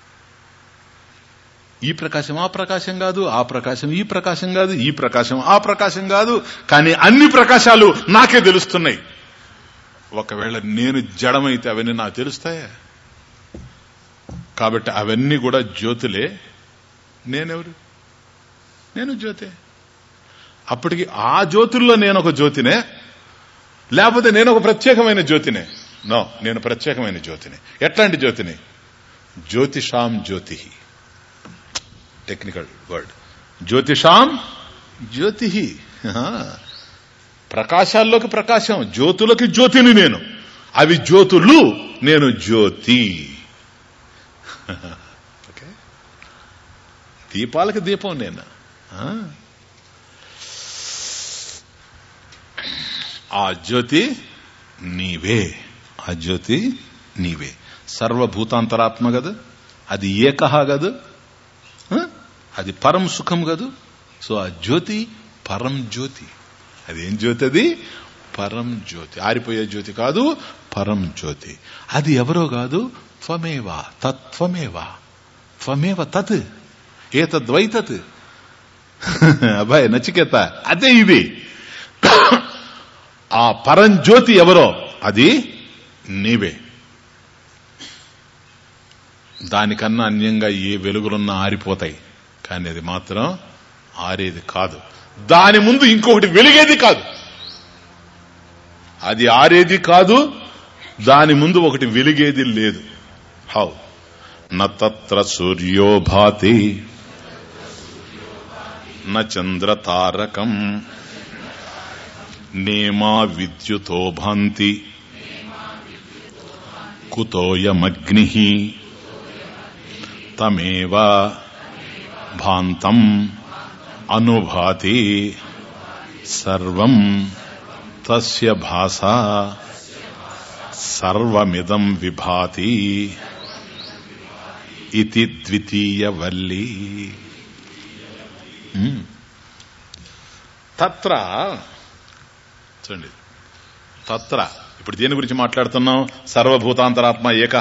ఈ ప్రకాశం ఆ ప్రకాశం కాదు ఆ ప్రకాశం ఈ ప్రకాశం కాదు ఈ ప్రకాశం ఆ ప్రకాశం కాదు కానీ అన్ని ప్రకాశాలు నాకే తెలుస్తున్నాయి ఒకవేళ నేను జడమైతే అవన్నీ నాకు తెలుస్తాయా కాబట్టి అవన్నీ కూడా జ్యోతులే నేనెవరు నేను జ్యోతే అప్పటికి ఆ జ్యోతుల్లో నేను ఒక జ్యోతినే లేకపోతే నేను ఒక ప్రత్యేకమైన జ్యోతినే నో నేను ప్రత్యేకమైన జ్యోతిని ఎట్లాంటి జ్యోతిని జ్యోతిషాం జ్యోతి టెక్నికల్ వర్డ్ జ్యోతిషాం జ్యోతి ప్రకాశాల్లోకి ప్రకాశం జ్యోతులకి జ్యోతిని నేను అవి జ్యోతులు నేను జ్యోతి ఓకే దీపాలకి దీపం నేను ఆ? ఆ జ్యోతి నీవే ఆ జ్యోతి నీవే సర్వభూతాంతరాత్మ గదు అది ఏకహ గదు ఆ? అది పరం సుఖం గదు సో ఆ జ్యోతి పరం జ్యోతి అదేం జ్యోతి అది పరం జ్యోతి ఆరిపోయే జ్యోతి కాదు పరం జ్యోతి అది ఎవరో కాదు త్వమేవా తత్వమేవా త్వమేవ తత్ ఏతద్వై తత్ అబ్బాయి నచికేత అదే ఇది ఆ పరంజ్యోతి ఎవరో అది నీవే దానికన్నా అన్యంగా ఏ వెలుగులున్నా ఆరిపోతాయి కానీ అది మాత్రం ఆరేది కాదు దాని ముందు ఇంకొకటి వెలిగేది కాదు అది ఆరేది కాదు దాని ముందు ఒకటి వెలిగేది లేదు హౌ నత్ర సూర్యో భాతి చంద్ర తారకం నేమా విద్యుతో భాంతి కుతోయమగ్ని తమేవ భాంతం అనుభాతి సర్వం తస్య భాష సర్వమిదం విభాతి ఇది ద్వితీయ వల్లి మ్మ్. తత్ర చూడండి తత్ర ఇప్పుడు దేని గురించి మాట్లాడుతున్నాం సర్వభూతాంతరాత్మ ఏక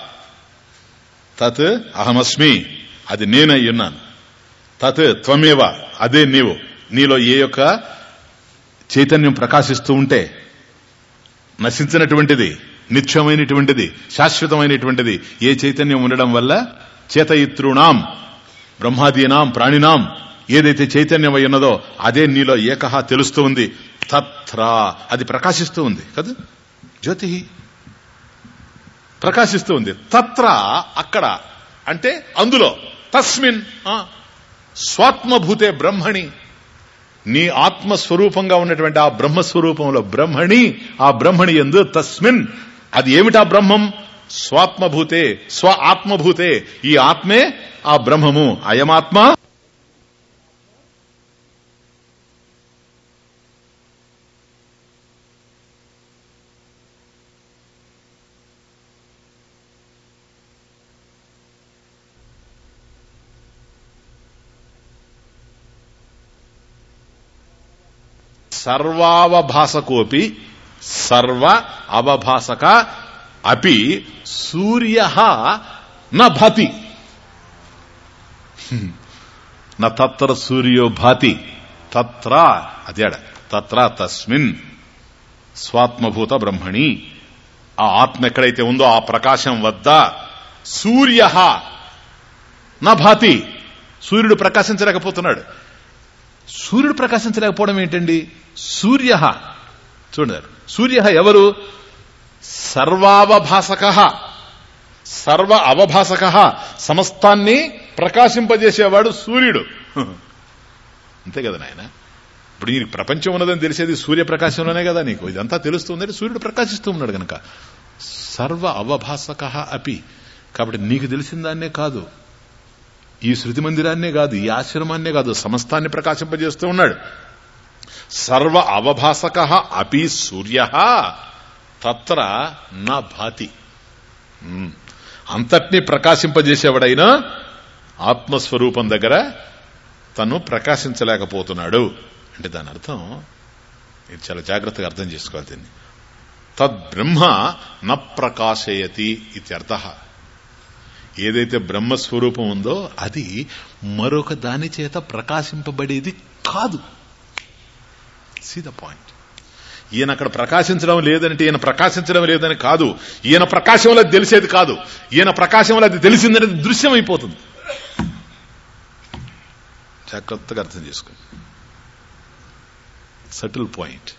తత్ అహమస్మి అది నేనై ఉన్నాను తత్ త్వమేవ అదే నీవు నీలో ఏ యొక్క చైతన్యం ప్రకాశిస్తూ ఉంటే నశించినటువంటిది నిత్యమైనటువంటిది శాశ్వతమైనటువంటిది ఏ చైతన్యం ఉండడం వల్ల చేతయిత్రుణాం బ్రహ్మాదీనాం ప్రాణినాం ఏదైతే చైతన్యం అయి ఉన్నదో అదే నీలో ఏకహ తెలుస్తూ ఉంది తత్ర అది ప్రకాశిస్తూ ఉంది కదా జ్యోతి ప్రకాశిస్తూ ఉంది తత్ర అక్కడ అంటే అందులో తస్మిన్ ఆ, స్వాత్మభూతే బ్రహ్మణి నీ ఆత్మస్వరూపంగా ఉన్నటువంటి ఆ బ్రహ్మస్వరూపంలో బ్రహ్మణి ఆ బ్రహ్మణి ఎందు తస్మిన్ అది ఏమిటా బ్రహ్మం స్వాత్మభూతే స్వ ఆత్మభూతే ఈ ఆత్మే ఆ బ్రహ్మము అయమాత్మ సర్వావభాసకోపి సర్వ అవభాసక అపి సూర్య న భాతి న తత్ర సూర్యో భాతి తత్ర అదేడ తత్ర తస్మిన్ స్వాత్మభూత బ్రహ్మణి ఆ ఆత్మ ఎక్కడైతే ఉందో ఆ ప్రకాశం వద్ద సూర్య నా భాతి సూర్యుడు ప్రకాశించలేకపోతున్నాడు సూర్యుడు ప్రకాశించలేకపోవడం ఏంటండి సూర్య చూడండి సూర్య ఎవరు సర్వావభాసక సర్వ అవభాసక సమస్తాన్ని ప్రకాశింపజేసేవాడు సూర్యుడు అంతే కదా నాయన ఇప్పుడు నీకు ప్రపంచం ఉన్నదని తెలిసేది సూర్యప్రకాశంలోనే కదా నీకు ఇదంతా తెలుస్తుందంటే సూర్యుడు ప్రకాశిస్తూ ఉన్నాడు గనక సర్వ అవభాసక అపి కాబట్టి నీకు తెలిసిన దాన్నే కాదు ఈ శృతి మందిరాన్నే కాదు ఈ ఆశ్రమాన్నే కాదు సమస్తాన్ని ప్రకాశింపజేస్తూ ఉన్నాడు సర్వ అవభాసక అపి సూర్య తత్ర నా భాతి ఉమ్. అంతటినీ ప్రకాశింపజేసేవాడైనా ఆత్మస్వరూపం దగ్గర తను ప్రకాశించలేకపోతున్నాడు అంటే దాని అర్థం ఇది చాలా జాగ్రత్తగా అర్థం చేసుకోవాలి దీన్ని తద్బ్రహ్మ న ప్రకాశయతి ఇత్యర్థ ఏదైతే బ్రహ్మస్వరూపం ఉందో అది మరొక దాని చేత ప్రకాశింపబడేది కాదు సీ ద పాయింట్ ఈయన అక్కడ ప్రకాశించడం లేదంటే ఈయన ప్రకాశించడం లేదని కాదు ఈయన ప్రకాశంలో అది తెలిసేది కాదు ఈయన ప్రకాశంలో అది తెలిసిందనేది దృశ్యం అయిపోతుంది జాగ్రత్తగా అర్థం చేసుకోండి సటిల్ పాయింట్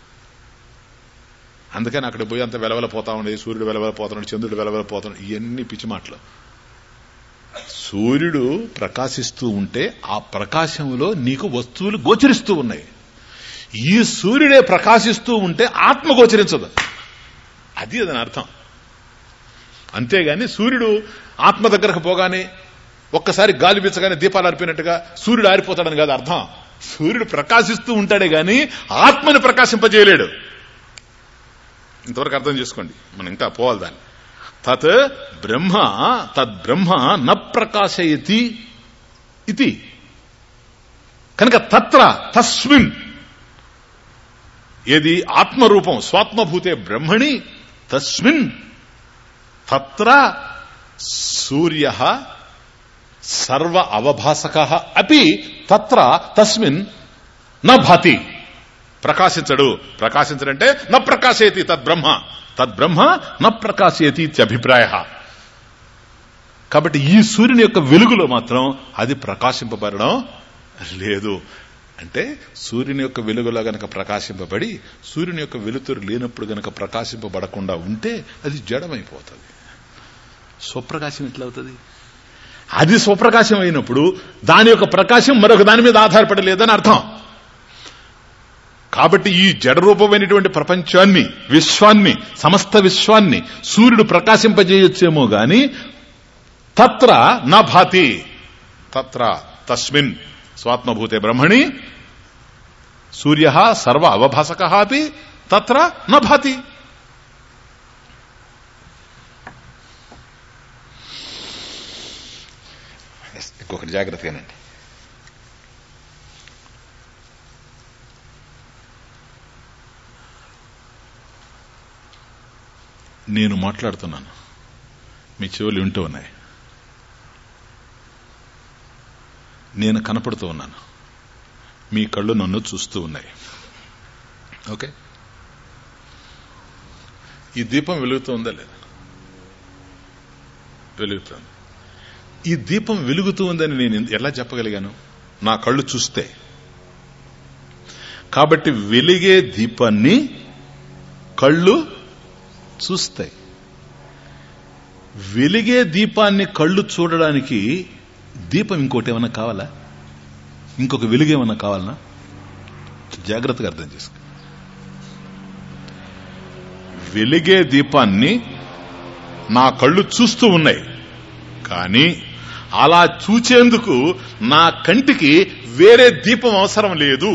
అందుకని అక్కడ పోయి అంత వెలవెలపోతా ఉండేది సూర్యుడు వెలవెలపోతున్నాడు చంద్రుడు వెలవెలపోతున్నాడు ఇవన్నీ పిచ్చి మాటలు సూర్యుడు ప్రకాశిస్తూ ఉంటే ఆ ప్రకాశంలో నీకు వస్తువులు గోచరిస్తూ ఉన్నాయి ఈ సూర్యుడే ప్రకాశిస్తూ ఉంటే ఆత్మ గోచరించదు అది అదని అర్థం అంతేగాని సూర్యుడు ఆత్మ దగ్గరకు పోగానే ఒక్కసారి గాలి పీల్చగానే దీపాలు అర్పినట్టుగా సూర్యుడు ఆరిపోతాడని కాదు అర్థం సూర్యుడు ప్రకాశిస్తూ ఉంటాడే గాని ఆత్మని ప్రకాశింపజేయలేడు ఇంతవరకు అర్థం చేసుకోండి మనం ఇంకా పోవాలి దాన్ని తత్ బ్రహ్మ తద్బ్రహ్మ న ప్రకాశయతి ఇది కనుక తత్ర తస్మిన్ ఏది ఆత్మరూపం స్వాత్మభూతే బ్రహ్మణి తస్మిన్ తత్ర సూర్య సర్వ అవభాసక అపి తత్ర తస్మిన్ న భాతి ప్రకాశించడు ప్రకాశించడంటే న ప్రకాశయతి తద్బ్రహ్మ తద్బ్రహ్మ న ప్రకాశయతి అభిప్రాయ కాబట్టి ఈ సూర్యుని యొక్క వెలుగులో మాత్రం అది ప్రకాశింపబడడం లేదు అంటే సూర్యుని యొక్క వెలుగులో గనక ప్రకాశింపబడి సూర్యుని యొక్క వెలుతురు లేనప్పుడు గనక ప్రకాశింపబడకుండా ఉంటే అది జడమైపోతుంది స్వప్రకాశం ఎట్లా అవుతుంది అది స్వప్రకాశం అయినప్పుడు దాని యొక్క ప్రకాశం మరొక దాని మీద ఆధారపడలేదని అర్థం కాబట్టి ఈ జడరూపమైనటువంటి ప్రపంచాన్ని విశ్వాన్ని సమస్త విశ్వాన్ని సూర్యుడు ప్రకాశింపజేయొచ్చేమో గాని తత్ర నా భాతి తత్ర తస్మిన్ స్వాత్మభూతే బ్రహ్మణి సూర్య సర్వ అవభాసక అపి తత్ర న భాతి ఇంకొకటి జాగ్రత్తగానండి నేను మాట్లాడుతున్నాను మీ చెవులు వింటూ ఉన్నాయి నేను కనపడుతూ ఉన్నాను మీ కళ్ళు నన్ను చూస్తూ ఉన్నాయి ఓకే ఈ దీపం వెలుగుతూ ఉందా లేదా వెలుగుతుంది ఈ దీపం వెలుగుతూ ఉందని నేను ఎలా చెప్పగలిగాను నా కళ్ళు చూస్తే కాబట్టి వెలిగే దీపాన్ని కళ్ళు చూస్తాయి వెలిగే దీపాన్ని కళ్ళు చూడడానికి దీపం ఇంకోటి ఏమన్నా కావాలా ఇంకొక వెలుగు ఏమన్నా కావాలనా జాగ్రత్తగా అర్థం చేసుకో వెలిగే దీపాన్ని నా కళ్ళు చూస్తూ ఉన్నాయి కానీ అలా చూచేందుకు నా కంటికి వేరే దీపం అవసరం లేదు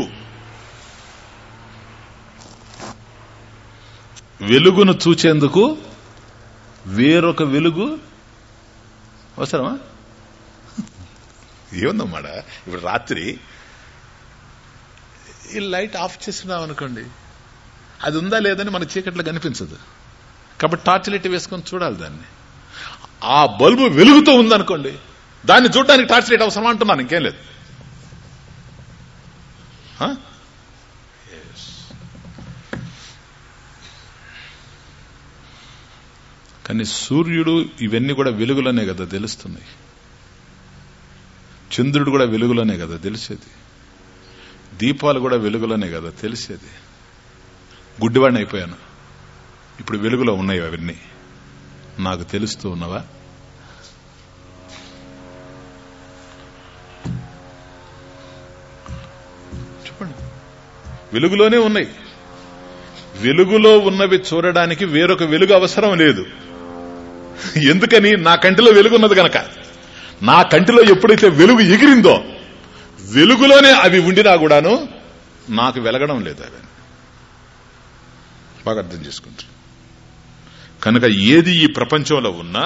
వెలుగును చూచేందుకు వేరొక వెలుగు అవసరమా ఏముందమ్మాడ ఇప్పుడు రాత్రి ఈ లైట్ ఆఫ్ చేస్తున్నాం అనుకోండి అది ఉందా లేదని మన చీకట్లో కనిపించదు కాబట్టి టార్చ్ లైట్ వేసుకొని చూడాలి దాన్ని ఆ బల్బు వెలుగుతూ ఉందనుకోండి దాన్ని చూడడానికి టార్చ్ లైట్ అవసరం అంటున్నాను ఇంకేం లేదు Huh? Yes. కానీ సూర్యుడు ఇవన్నీ కూడా వెలుగులోనే కదా తెలుస్తున్నాయి చంద్రుడు కూడా వెలుగులోనే కదా తెలిసేది దీపాలు కూడా వెలుగులోనే కదా తెలిసేది గుడ్డివాడిని అయిపోయాను ఇప్పుడు వెలుగులో ఉన్నాయి అవన్నీ నాకు తెలుస్తూ ఉన్నవా చెప్పండి వెలుగులోనే ఉన్నాయి వెలుగులో ఉన్నవి చూడడానికి వేరొక వెలుగు అవసరం లేదు ఎందుకని నా కంటిలో వెలుగున్నది గనక నా కంటిలో ఎప్పుడైతే వెలుగు ఎగిరిందో వెలుగులోనే అవి ఉండినా కూడాను నాకు వెలగడం లేదు అవి బాగా అర్థం చేసుకుంటారు కనుక ఏది ఈ ప్రపంచంలో ఉన్నా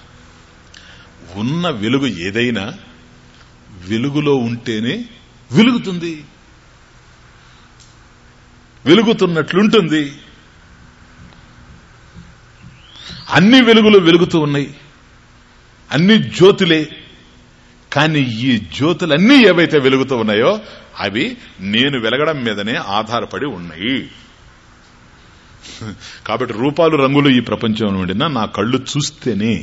ఉన్న వెలుగు ఏదైనా వెలుగులో ఉంటేనే వెలుగుతుంది వెలుగుతున్నట్లుంటుంది అన్ని వెలుగులు వెలుగుతూ ఉన్నాయి అన్ని జ్యోతులే కానీ ఈ జ్యోతులన్నీ ఏవైతే వెలుగుతూ ఉన్నాయో అవి నేను వెలగడం మీదనే ఆధారపడి ఉన్నాయి కాబట్టి రూపాలు రంగులు ఈ ప్రపంచంలో ఉండినా నా కళ్ళు చూస్తేనే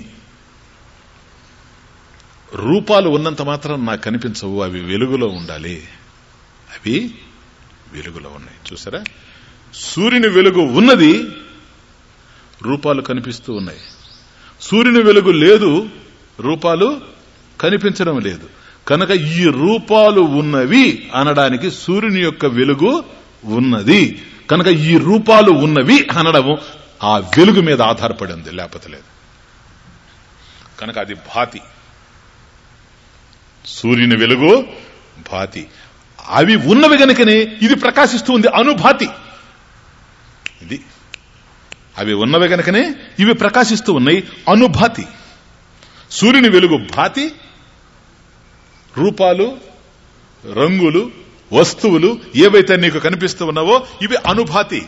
రూపాలు ఉన్నంత మాత్రం నాకు కనిపించవు అవి వెలుగులో ఉండాలి అవి వెలుగులో ఉన్నాయి చూసారా సూర్యుని వెలుగు ఉన్నది రూపాలు కనిపిస్తూ ఉన్నాయి సూర్యుని వెలుగు లేదు రూపాలు కనిపించడం లేదు కనుక ఈ రూపాలు ఉన్నవి అనడానికి సూర్యుని యొక్క వెలుగు ఉన్నది కనుక ఈ రూపాలు ఉన్నవి అనడం ఆ వెలుగు మీద ఆధారపడి ఉంది లేకపోతే లేదు కనుక అది భాతి సూర్యుని వెలుగు భాతి అవి ఉన్నవి గనుకనే ఇది ప్రకాశిస్తూ ఉంది అనుభాతి ఇది అవి ఉన్నవి గనుకనే ఇవి ప్రకాశిస్తూ ఉన్నాయి అనుభాతి సూర్యుని వెలుగు భాతి రూపాలు రంగులు వస్తువులు ఏవైతే నీకు కనిపిస్తూ ఉన్నావో ఇవి అనుభాతి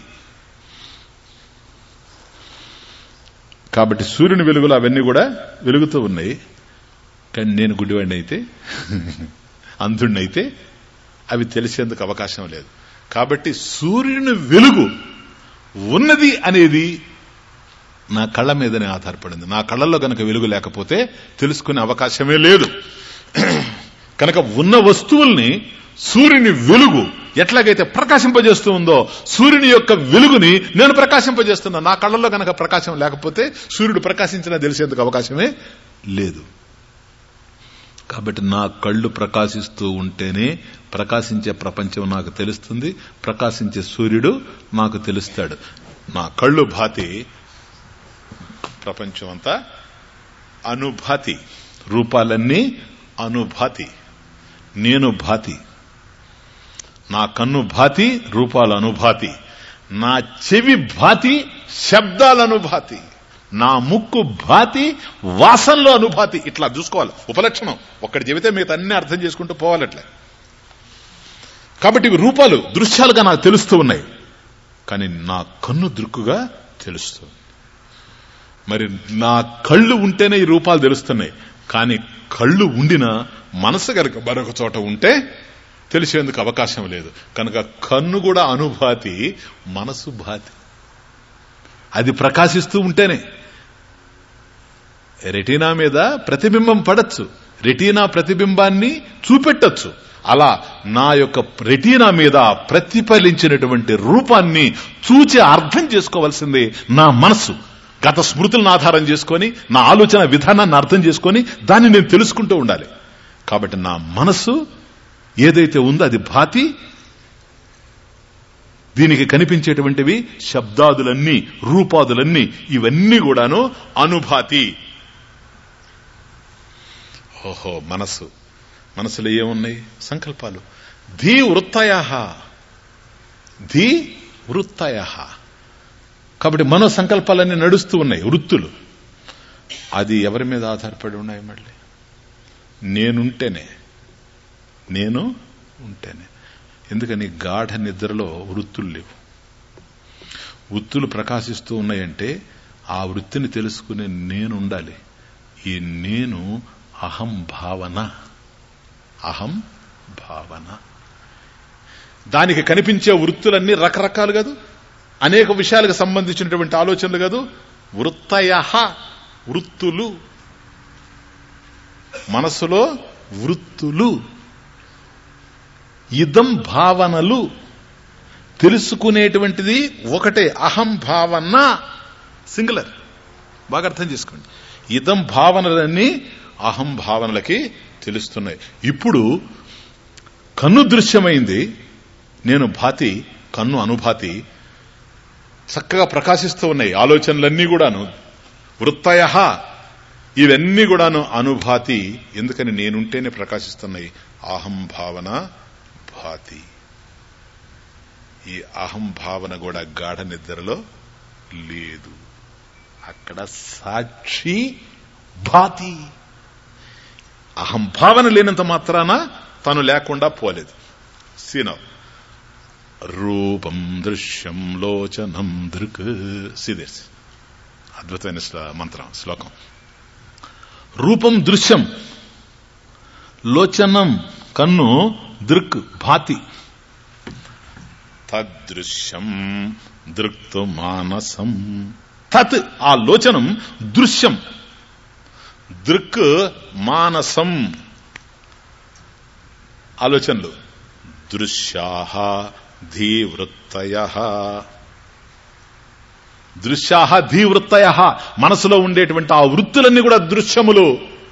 కాబట్టి సూర్యుని వెలుగులు అవన్నీ కూడా వెలుగుతూ ఉన్నాయి కానీ నేను గుడ్డివాడిని అయితే అంధుడినైతే అవి తెలిసేందుకు అవకాశం లేదు కాబట్టి సూర్యుని వెలుగు ఉన్నది అనేది నా కళ్ళ మీదనే ఆధారపడింది నా కళ్ళల్లో కనుక వెలుగు లేకపోతే తెలుసుకునే అవకాశమే లేదు కనుక ఉన్న వస్తువుల్ని సూర్యుని వెలుగు ఎట్లాగైతే ప్రకాశింపజేస్తూ ఉందో సూర్యుని యొక్క వెలుగుని నేను ప్రకాశింపజేస్తున్నా నా కళ్ళల్లో కనుక ప్రకాశం లేకపోతే సూర్యుడు ప్రకాశించినా తెలిసేందుకు అవకాశమే లేదు కాబట్టి నా కళ్ళు ప్రకాశిస్తూ ఉంటేనే ప్రకాశించే ప్రపంచం నాకు తెలుస్తుంది ప్రకాశించే సూర్యుడు నాకు తెలుస్తాడు నా కళ్ళు భాతి ప్రపంచం అంతా అనుభాతి రూపాలన్నీ అనుభాతి నేను భాతి నా కన్ను భాతి రూపాలు అనుభాతి నా చెవి భాతి శబ్దాలు అనుభాతి నా ముక్కు భాతి వాసనలో అనుభాతి ఇట్లా చూసుకోవాలి ఉపలక్షణం ఒక్కటి చెబితే మిగతా అన్ని అర్థం చేసుకుంటూ పోవాలి అట్లా కాబట్టి ఇవి రూపాలు దృశ్యాలుగా నాకు తెలుస్తూ ఉన్నాయి కానీ నా కన్ను దృక్కుగా తెలుస్తుంది మరి నా కళ్ళు ఉంటేనే ఈ రూపాలు తెలుస్తున్నాయి కానీ కళ్ళు ఉండినా మనసు కనుక మరొక చోట ఉంటే తెలిసేందుకు అవకాశం లేదు కనుక కన్ను కూడా అనుభాతి మనసు భాతి అది ప్రకాశిస్తూ ఉంటేనే రెటీనా మీద ప్రతిబింబం పడచ్చు రెటీనా ప్రతిబింబాన్ని చూపెట్టచ్చు అలా నా యొక్క రెటీనా మీద ప్రతిఫలించినటువంటి రూపాన్ని చూచి అర్థం చేసుకోవాల్సిందే నా మనసు గత స్మృతులను ఆధారం చేసుకొని నా ఆలోచన విధానాన్ని అర్థం చేసుకొని దాన్ని నేను తెలుసుకుంటూ ఉండాలి కాబట్టి నా మనసు ఏదైతే ఉందో అది భాతి దీనికి కనిపించేటువంటివి శబ్దాదులన్నీ రూపాదులన్నీ ఇవన్నీ కూడాను అనుభాతి ఓహో మనసు మనసులో ఏమున్నాయి సంకల్పాలు ధీ వృత్తయ ధీ వృత్తయ కాబట్టి మనో సంకల్పాలన్నీ నడుస్తూ ఉన్నాయి వృత్తులు అది ఎవరి మీద ఆధారపడి ఉన్నాయి మళ్ళీ నేనుంటేనే నేను ఉంటేనే ఎందుకని గాఢ నిద్రలో వృత్తులు లేవు వృత్తులు ప్రకాశిస్తూ ఉన్నాయంటే ఆ వృత్తిని తెలుసుకునే నేను ఉండాలి ఈ నేను అహం భావన అహం భావన దానికి కనిపించే వృత్తులన్నీ రకరకాలు కాదు అనేక విషయాలకు సంబంధించినటువంటి ఆలోచనలు కాదు వృత్తయ వృత్తులు మనసులో వృత్తులు ఇదం భావనలు తెలుసుకునేటువంటిది ఒకటే అహం భావన సింగులర్ బాగా అర్థం చేసుకోండి ఇదం భావనలన్నీ అహం భావనలకి తెలుస్తున్నాయి ఇప్పుడు కన్ను దృశ్యమైంది నేను భాతి కన్ను అనుభాతి చక్కగా ప్రకాశిస్తూ ఉన్నాయి ఆలోచనలన్నీ కూడాను వృత్తయ ఇవన్నీ కూడాను అనుభాతి ఎందుకని నేనుంటేనే ప్రకాశిస్తున్నాయి అహం భావన భాతి ఈ అహం భావన కూడా గాఢ నిద్రలో లేదు అక్కడ సాక్షి భాతి అహం భావన లేనంత మాత్రాన తను లేకుండా పోలేదు సీనవ్ రూపం దృశ్యం లోచనం దృక్ సిదేర్స్ అద్భుతమైన మంత్రం శ్లోకం రూపం దృశ్యం లోచనం కన్ను దృక్ భాతి తదృశ్యం దృక్తు మానసం తత్ ఆ లోచనం దృశ్యం దృక్ మానసం ఆలోచనలు దృశ్యా ధీవృత్తయ దృశ్యా ధీవృత్తయ మనసులో ఉండేటువంటి ఆ వృత్తులన్నీ కూడా దృశ్యములు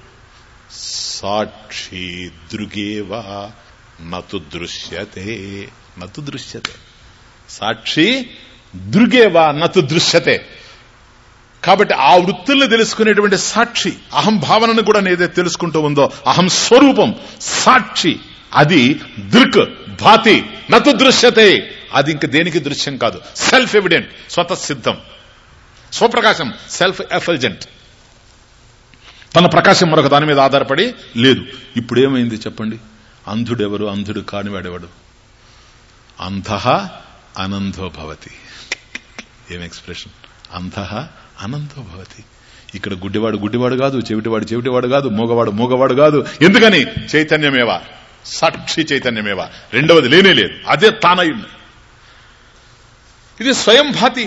సాక్షి దృగేవ నతు దృశ్యతే నతు దృశ్యతే సాక్షి దృగేవా నతు దృశ్యతే కాబట్టి ఆ వృత్తుల్ని తెలుసుకునేటువంటి సాక్షి అహం భావనను కూడా ఏదైతే తెలుసుకుంటూ ఉందో అహం స్వరూపం సాక్షి అది దృక్ భాతి నతు దృశ్యతే అది ఇంక దేనికి దృశ్యం కాదు సెల్ఫ్ ఎవిడెంట్ స్వతసిద్ధం స్వప్రకాశం సెల్ఫ్ ఎఫల్జెంట్ తన ప్రకాశం మరొక దాని మీద ఆధారపడి లేదు ఇప్పుడు ఏమైంది చెప్పండి అంధుడెవరు అంధుడు కానివాడెవడు అంధ అనందో భవతి ఏం ఎక్స్ప్రెషన్ అంధ అనంతో భవతి ఇక్కడ గుడ్డివాడు గుడ్డివాడు కాదు చెవిటివాడు చెవిటివాడు కాదు మూగవాడు మూగవాడు కాదు ఎందుకని చైతన్యమేవా సాక్షి చైతన్యమేవా రెండవది లేనే లేదు అదే తానయ్యుంది ఇది స్వయం భాతి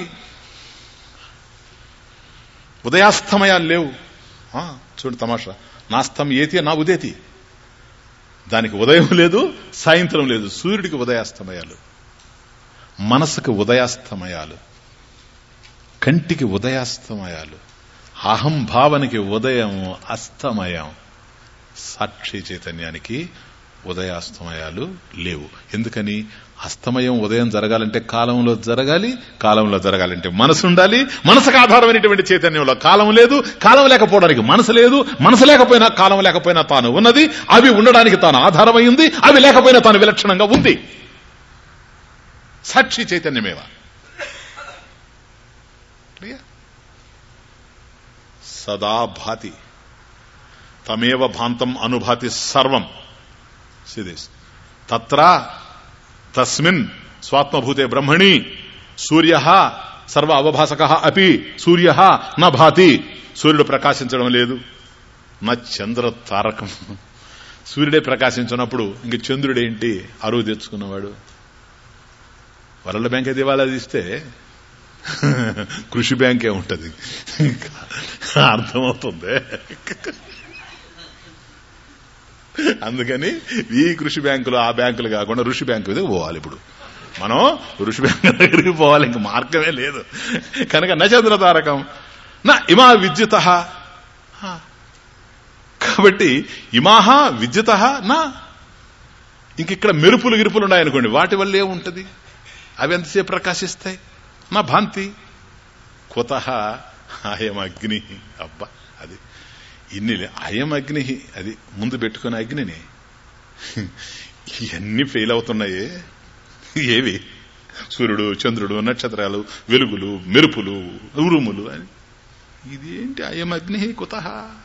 ఉదయాస్తమయాలు లేవు ఆ, చూడు తమాషా నాస్తం ఏతి నా ఉదేతి దానికి ఉదయం లేదు సాయంత్రం లేదు సూర్యుడికి ఉదయాస్తమయాలు మనసుకు ఉదయాస్తమయాలు కంటికి ఉదయాస్తమయాలు అహం భావనకి ఉదయం అస్తమయం సాక్షి చైతన్యానికి ఉదయాస్తమయాలు లేవు ఎందుకని అస్తమయం ఉదయం జరగాలంటే కాలంలో జరగాలి కాలంలో జరగాలంటే మనసు ఉండాలి మనసుకు ఆధారమైనటువంటి చైతన్యంలో కాలం లేదు కాలం లేకపోవడానికి మనసు లేదు మనసు లేకపోయినా కాలం లేకపోయినా తాను ఉన్నది అవి ఉండడానికి తాను ఆధారమైంది అవి లేకపోయినా తాను విలక్షణంగా ఉంది సాక్షి చైతన్యమేవా సదా భాతి తమేవ భాంతం అనుభాతి సర్వం సిదేశ్ తత్ర తస్మిన్ స్వాత్మభూతే బ్రహ్మణి సూర్య సర్వ అవభాసక అపి సూర్య నా భాతి సూర్యుడు ప్రకాశించడం లేదు నా చంద్ర తారకం సూర్యుడే ప్రకాశించినప్పుడు ఇంక చంద్రుడేంటి అరువు తెచ్చుకున్నవాడు వరల్డ్ బ్యాంక్ దివాలా తీస్తే కృషి బ్యాంకే ఉంటది అర్థమవుతుంది అందుకని ఈ కృషి బ్యాంకులు ఆ బ్యాంకులు కాకుండా ఋషి బ్యాంకు మీద పోవాలి ఇప్పుడు మనం ఋషి బ్యాంకు దగ్గరికి పోవాలి ఇంక మార్గమే లేదు కనుక నచంద్ర తారకం నా ఇమా విద్యుత కాబట్టి ఇమాహ విద్యుత నా ఇంక ఇక్కడ మెరుపులు గిరుపులు ఉన్నాయనుకోండి వాటి వల్ల ఏముంటది అవి ఎంతసేపు ప్రకాశిస్తాయి నా భాంతి కుత అయం అగ్ని అబ్బా అది ఇన్ని అయం అగ్ని అది ముందు పెట్టుకున్న అగ్నిని ఇవన్నీ ఫెయిల్ అవుతున్నాయి ఏవి సూర్యుడు చంద్రుడు నక్షత్రాలు వెలుగులు మెరుపులు ఉరుములు అని ఇది ఏంటి అయం అగ్ని కుత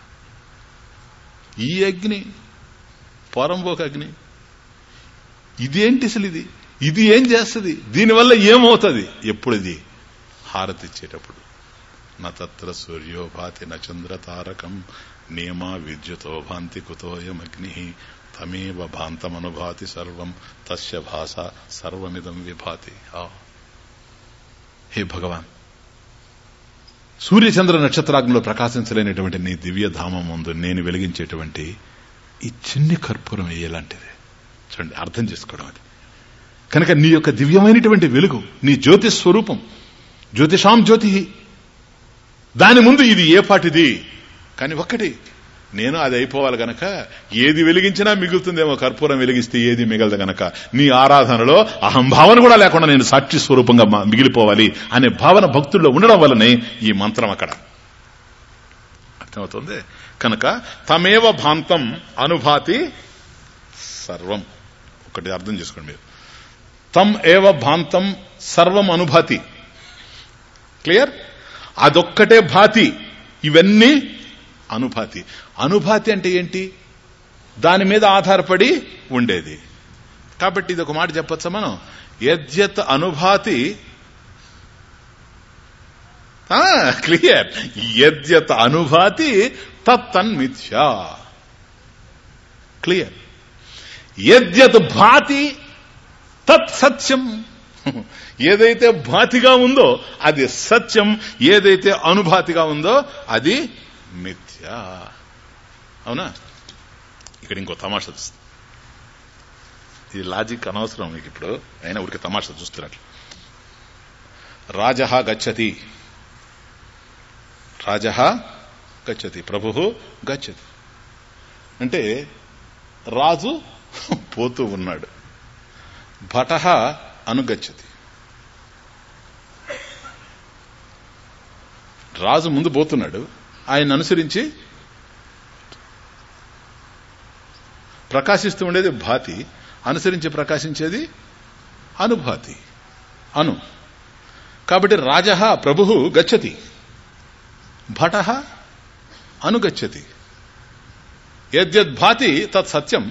ఈ అగ్ని పోరంబోక అగ్ని ఇదేంటి అసలు ఇది ఇది ఏం చేస్తుంది దీనివల్ల ఏమవుతుంది ఎప్పుడు ఇది హారతి ఇచ్చేటప్పుడు నత్ర సూర్యో భాతి నచంద్ర తారకం నియమా విద్యుతో భాంతి కుతోయమగ్ని తమేవ భాంతమనుభాతి సర్వం తస్య భాష సర్వమిదం విభాతి హే భగవాన్ సూర్యచంద్ర నక్షత్రాగ్నిలో ప్రకాశించలేనటువంటి నీ దివ్య ధామం ముందు నేను వెలిగించేటువంటి ఈ చిన్ని కర్పూరం ఎలాంటిది చూడండి అర్థం చేసుకోవడం అది కనుక నీ యొక్క దివ్యమైనటువంటి వెలుగు నీ జ్యోతి స్వరూపం జ్యోతిషాం జ్యోతి దాని ముందు ఇది ఏ పాటిది కానీ ఒక్కటి నేను అది అయిపోవాలి గనక ఏది వెలిగించినా మిగులుతుందేమో కర్పూరం వెలిగిస్తే ఏది మిగలదు గనక నీ ఆరాధనలో అహంభావన కూడా లేకుండా నేను సాక్షి స్వరూపంగా మిగిలిపోవాలి అనే భావన భక్తుల్లో ఉండడం వల్లనే ఈ మంత్రం అక్కడ అర్థమవుతుంది కనుక తమేవ భాంతం అనుభాతి సర్వం ఒకటి అర్థం చేసుకోండి మీరు తమ్ ఏవ భాంతం సర్వం అనుభాతి క్లియర్ అదొక్కటే భాతి ఇవన్నీ అనుభాతి అనుభాతి అంటే ఏంటి దాని మీద ఆధారపడి ఉండేది కాబట్టి ఇది ఒక మాట చెప్పచ్చా మనం యద్యత్ అనుభాతి క్లియర్ యద్యత్ అనుభాతి తత్తన్మిథ్యా క్లియర్ యద్యత్ భాతి తత్ సత్యం ఏదైతే భాతిగా ఉందో అది సత్యం ఏదైతే అనుభాతిగా ఉందో అది మిథ్య అవునా ఇక్కడ ఇంకో తమాషా చూస్తుంది ఇది లాజిక్ అనవసరం మీకు ఇప్పుడు అయినా ఊరికి తమాషా చూస్తున్నట్లు రాజ గచ్చతి రాజ గచ్చతి ప్రభు గచ్చతి అంటే రాజు పోతూ ఉన్నాడు భట అనుగచ్చతి రాజు ముందు పోతున్నాడు ఆయన అనుసరించి ప్రకాశిస్తూ ఉండేది భాతి అనుసరించి ప్రకాశించేది అనుభాతి అను కాబట్టి రాజ ప్రభు గచ్చతి భట అనుగచ్చతి యద్యద్భాతి తత్ సత్యం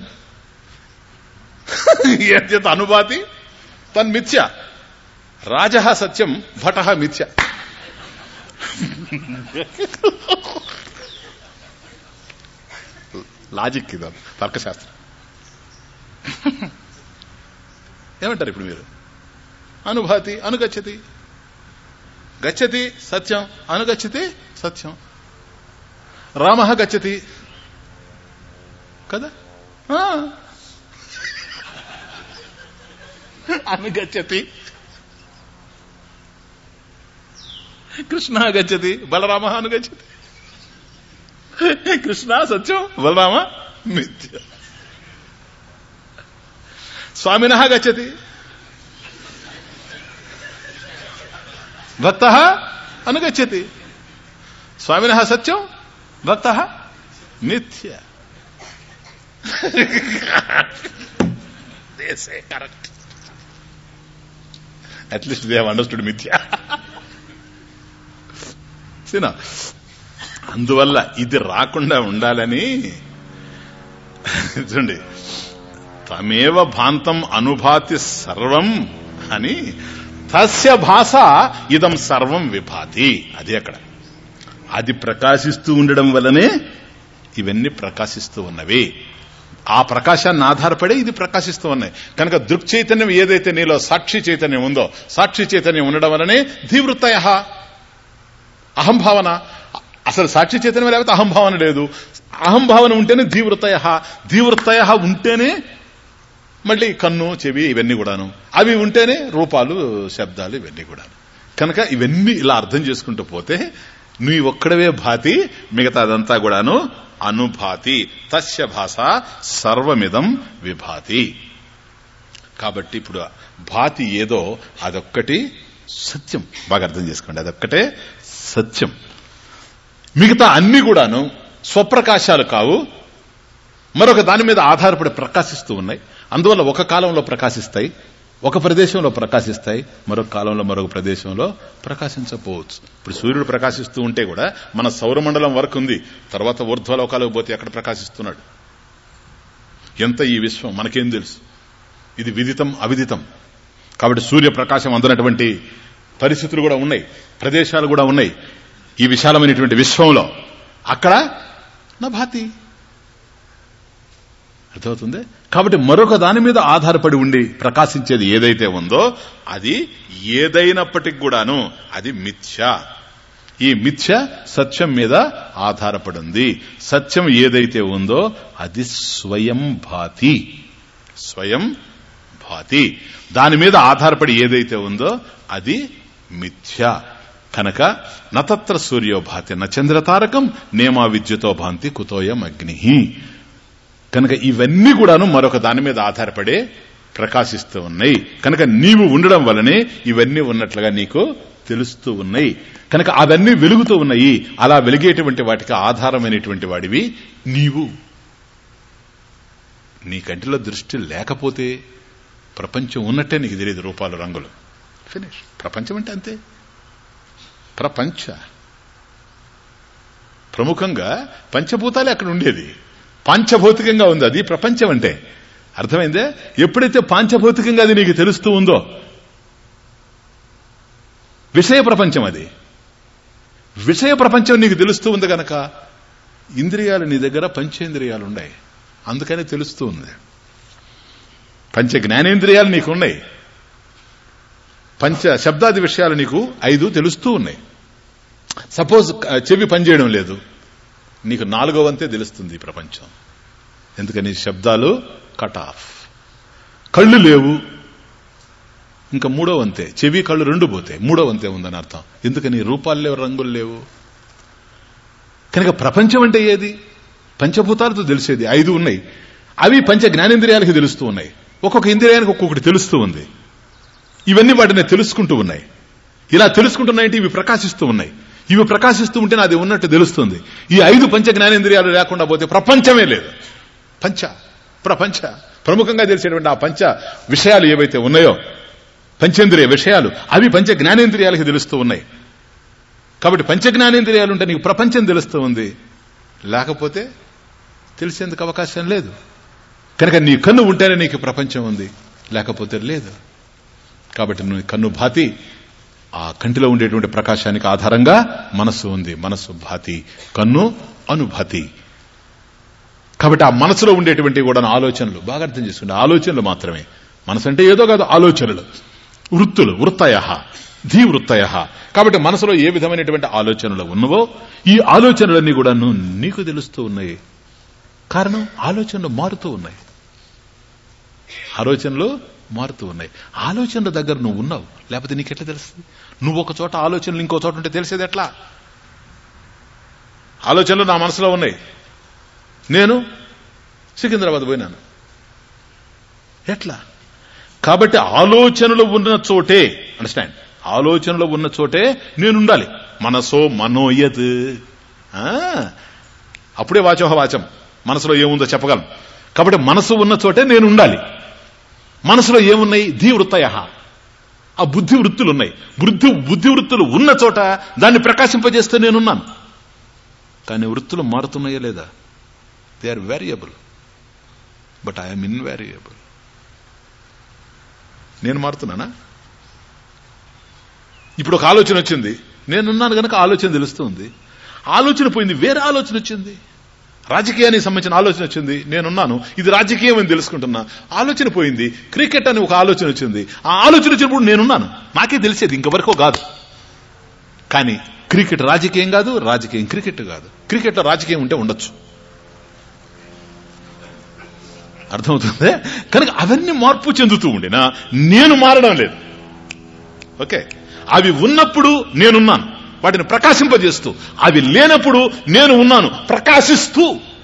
యద్యత్ అనుభాతి తన్మిథ్య రాజ సత్యం భట మిథ్య లాజిక్ ఇది తర్కశాస్త్రం ఏమంటారు ఇప్పుడు మీరు అనుభాతి అనుగచ్చతి గచ్చతి సత్యం అనుగచ్చతి సత్యం రామ గచ్చతి కదా అనుగచ్చతి కృష్ణ గచ్చతి బలరామ అనుగచ్చతి కృష్ణ సత్యం బలరామ మిథ్య స్వామిన గచ్చతి భక్త అనుగచ్చతి స్వామిన సత్యం భక్త మిథ్య correct at least they have understood మిథ్య సినా అందువల్ల ఇది రాకుండా ఉండాలని చూడండి తమేవ భాంతం అనుభాతి సర్వం అని తస్య భాష ఇదం సర్వం విభాతి అది అక్కడ అది ప్రకాశిస్తూ ఉండడం వల్లనే ఇవన్నీ ప్రకాశిస్తూ ఉన్నవి ఆ ప్రకాశాన్ని ఆధారపడి ఇది ప్రకాశిస్తూ ఉన్నాయి కనుక దృక్ చైతన్యం ఏదైతే నీలో సాక్షి చైతన్యం ఉందో సాక్షి చైతన్యం ఉండడం వల్లనే ధీవృత్తయ అహంభావన అసలు సాక్షి చైతన్యం లేకపోతే అహంభావన లేదు అహంభావన ఉంటేనే ధీవృత్తయ ధీవృత్తయ ఉంటేనే మళ్ళీ కన్ను చెవి ఇవన్నీ కూడాను అవి ఉంటేనే రూపాలు శబ్దాలు ఇవన్నీ కూడాను కనుక ఇవన్నీ ఇలా అర్థం చేసుకుంటూ పోతే నీ ఒక్కడవే భాతి మిగతాదంతా కూడాను అనుభాతి తస్య భాష సర్వమిదం విభాతి కాబట్టి ఇప్పుడు భాతి ఏదో అదొక్కటి సత్యం బాగా అర్థం చేసుకోండి అదొక్కటే సత్యం మిగతా అన్ని కూడాను స్వప్రకాశాలు కావు మరొక దాని మీద ఆధారపడి ప్రకాశిస్తూ ఉన్నాయి అందువల్ల ఒక కాలంలో ప్రకాశిస్తాయి ఒక ప్రదేశంలో ప్రకాశిస్తాయి మరొక కాలంలో మరొక ప్రదేశంలో ప్రకాశించకపోవచ్చు ఇప్పుడు సూర్యుడు ప్రకాశిస్తూ ఉంటే కూడా మన సౌరమండలం వరకు ఉంది తర్వాత ఊర్ధ్వలోకాలకు పోతే ఎక్కడ ప్రకాశిస్తున్నాడు ఎంత ఈ విశ్వం మనకేం తెలుసు ఇది విదితం అవిదితం కాబట్టి సూర్య ప్రకాశం అందనటువంటి పరిస్థితులు కూడా ఉన్నాయి ప్రదేశాలు కూడా ఉన్నాయి ఈ విశాలమైనటువంటి విశ్వంలో అక్కడ నా భాతి అర్థమవుతుంది కాబట్టి మరొక దాని మీద ఆధారపడి ఉండి ప్రకాశించేది ఏదైతే ఉందో అది ఏదైనప్పటికి కూడాను అది మిథ్య ఈ మిథ్య సత్యం మీద ఆధారపడి ఉంది సత్యం ఏదైతే ఉందో అది స్వయం భాతి స్వయం భాతి దాని మీద ఆధారపడి ఏదైతే ఉందో అది మిథ్య కనుక నతత్ర సూర్యో భాతి నచంద్రతారకం నేమా విద్యుతో భాంతి కుతోయం అగ్ని కనుక ఇవన్నీ కూడాను మరొక దాని మీద ఆధారపడే ప్రకాశిస్తూ ఉన్నాయి కనుక నీవు ఉండడం వల్లనే ఇవన్నీ ఉన్నట్లుగా నీకు తెలుస్తూ ఉన్నాయి కనుక అవన్నీ వెలుగుతూ ఉన్నాయి అలా వెలిగేటువంటి వాటికి ఆధారమైనటువంటి వాడివి నీవు నీ కంటిలో దృష్టి లేకపోతే ప్రపంచం ఉన్నట్టే నీకు తెలియదు రూపాలు రంగులు ఫినిష్ ప్రపంచం అంటే అంతే ప్రపంచ ప్రముఖంగా పంచభూతాలే అక్కడ ఉండేది పాంచభౌతికంగా ఉంది అది ప్రపంచం అంటే అర్థమైందే ఎప్పుడైతే పాంచభౌతికంగా అది నీకు తెలుస్తూ ఉందో విషయ ప్రపంచం అది విషయ ప్రపంచం నీకు తెలుస్తూ ఉంది గనక ఇంద్రియాలు నీ దగ్గర పంచేంద్రియాలు ఉన్నాయి అందుకని తెలుస్తూ ఉంది పంచ జ్ఞానేంద్రియాలు నీకు ఉన్నాయి పంచ శబ్దాది విషయాలు నీకు ఐదు తెలుస్తూ ఉన్నాయి సపోజ్ చెవి పనిచేయడం లేదు నీకు నాలుగో వంతే తెలుస్తుంది ఈ ప్రపంచం ఎందుకని శబ్దాలు కట్ ఆఫ్ కళ్ళు లేవు ఇంకా మూడో వంతే చెవి కళ్ళు రెండు పోతాయి మూడో వంతే ఉందని అర్థం ఎందుకని రూపాలు లేవు రంగులు లేవు కనుక ప్రపంచం అంటే ఏది పంచభూతాలతో తెలిసేది ఐదు ఉన్నాయి అవి పంచ జ్ఞానేంద్రియాలకి తెలుస్తూ ఉన్నాయి ఒక్కొక్క ఇంద్రియానికి ఒక్కొక్కటి తెలుస్తూ ఉంది ఇవన్నీ వాటిని తెలుసుకుంటూ ఉన్నాయి ఇలా తెలుసుకుంటున్నాయంటే ఇవి ప్రకాశిస్తూ ఉన్నాయి ఇవి ప్రకాశిస్తూ ఉంటే అది ఉన్నట్టు తెలుస్తుంది ఈ ఐదు పంచ జ్ఞానేంద్రియాలు లేకుండా పోతే ప్రపంచమే లేదు పంచ ప్రపంచ ప్రముఖంగా తెలిసేటువంటి ఆ పంచ విషయాలు ఏవైతే ఉన్నాయో పంచేంద్రియ విషయాలు అవి పంచ జ్ఞానేంద్రియాలకి తెలుస్తూ ఉన్నాయి కాబట్టి పంచ జ్ఞానేంద్రియాలు ఉంటే నీకు ప్రపంచం తెలుస్తూ ఉంది లేకపోతే తెలిసేందుకు అవకాశం లేదు కనుక నీ కన్ను ఉంటేనే నీకు ప్రపంచం ఉంది లేకపోతే లేదు కాబట్టి నువ్వు కన్ను భాతి ఆ కంటిలో ఉండేటువంటి ప్రకాశానికి ఆధారంగా మనస్సు ఉంది మనస్సు భాతి కన్ను అనుభతి కాబట్టి ఆ మనసులో ఉండేటువంటి కూడా ఆలోచనలు బాగా అర్థం చేసుకోండి ఆలోచనలు మాత్రమే మనసు అంటే ఏదో కాదు ఆలోచనలు వృత్తులు వృత్తయ ధీ వృత్తయ కాబట్టి మనసులో ఏ విధమైనటువంటి ఆలోచనలు ఉన్నవో ఈ ఆలోచనలన్నీ కూడా నీకు తెలుస్తూ ఉన్నాయి కారణం ఆలోచనలు మారుతూ ఉన్నాయి ఆలోచనలు మారుతూ ఉన్నాయి ఆలోచనల దగ్గర నువ్వు ఉన్నావు లేకపోతే నీకెట్లా తెలుస్తుంది నువ్వు ఒక చోట ఆలోచనలు ఇంకో చోట ఉంటే తెలిసేది ఎట్లా ఆలోచనలు నా మనసులో ఉన్నాయి నేను సికింద్రాబాద్ పోయినాను ఎట్లా కాబట్టి ఆలోచనలు ఉన్న చోటే అండర్స్టాండ్ ఆలోచనలు ఉన్న చోటే నేనుండాలి మనసో మనోయత్ ఆ, అప్పుడే వాచోహ వాచం మనసులో ఏముందో చెప్పగలను కాబట్టి మనసు ఉన్న చోటే నేను ఉండాలి మనసులో ఏమున్నాయి ధీ వృత్తయ ఆ బుద్ధి వృత్తులు ఉన్నాయి బుద్ధి బుద్ధి వృత్తులు ఉన్న చోట దాన్ని ప్రకాశింపజేస్తే నేనున్నాను కానీ వృత్తులు మారుతున్నాయా లేదా they are variable but I'm invariable నేను మారుతున్నానా ఇప్పుడు ఒక ఆలోచన వచ్చింది నేనున్నాను గనక ఆలోచన తెలుస్తుంది ఆలోచన పోయింది వేరే ఆలోచన వచ్చింది రాజకీయానికి సంబంధించిన ఆలోచన వచ్చింది నేనున్నాను ఇది రాజకీయం అని తెలుసుకుంటున్నా ఆలోచన పోయింది క్రికెట్ అని ఒక ఆలోచన వచ్చింది ఆ ఆలోచన వచ్చినప్పుడు నేనున్నాను నాకే తెలిసేది ఇంకవరకు కాదు కానీ క్రికెట్ రాజకీయం కాదు రాజకీయం క్రికెట్ కాదు క్రికెట్లో రాజకీయం ఉంటే ఉండొచ్చు అర్థమవుతుంది కనుక అవన్నీ మార్పు చెందుతూ ఉండినా నేను మారడం లేదు ఓకే అవి ఉన్నప్పుడు నేనున్నాను వాటిని ప్రకాశింపజేస్తూ అవి లేనప్పుడు నేను ఉన్నాను ప్రకాశిస్తూ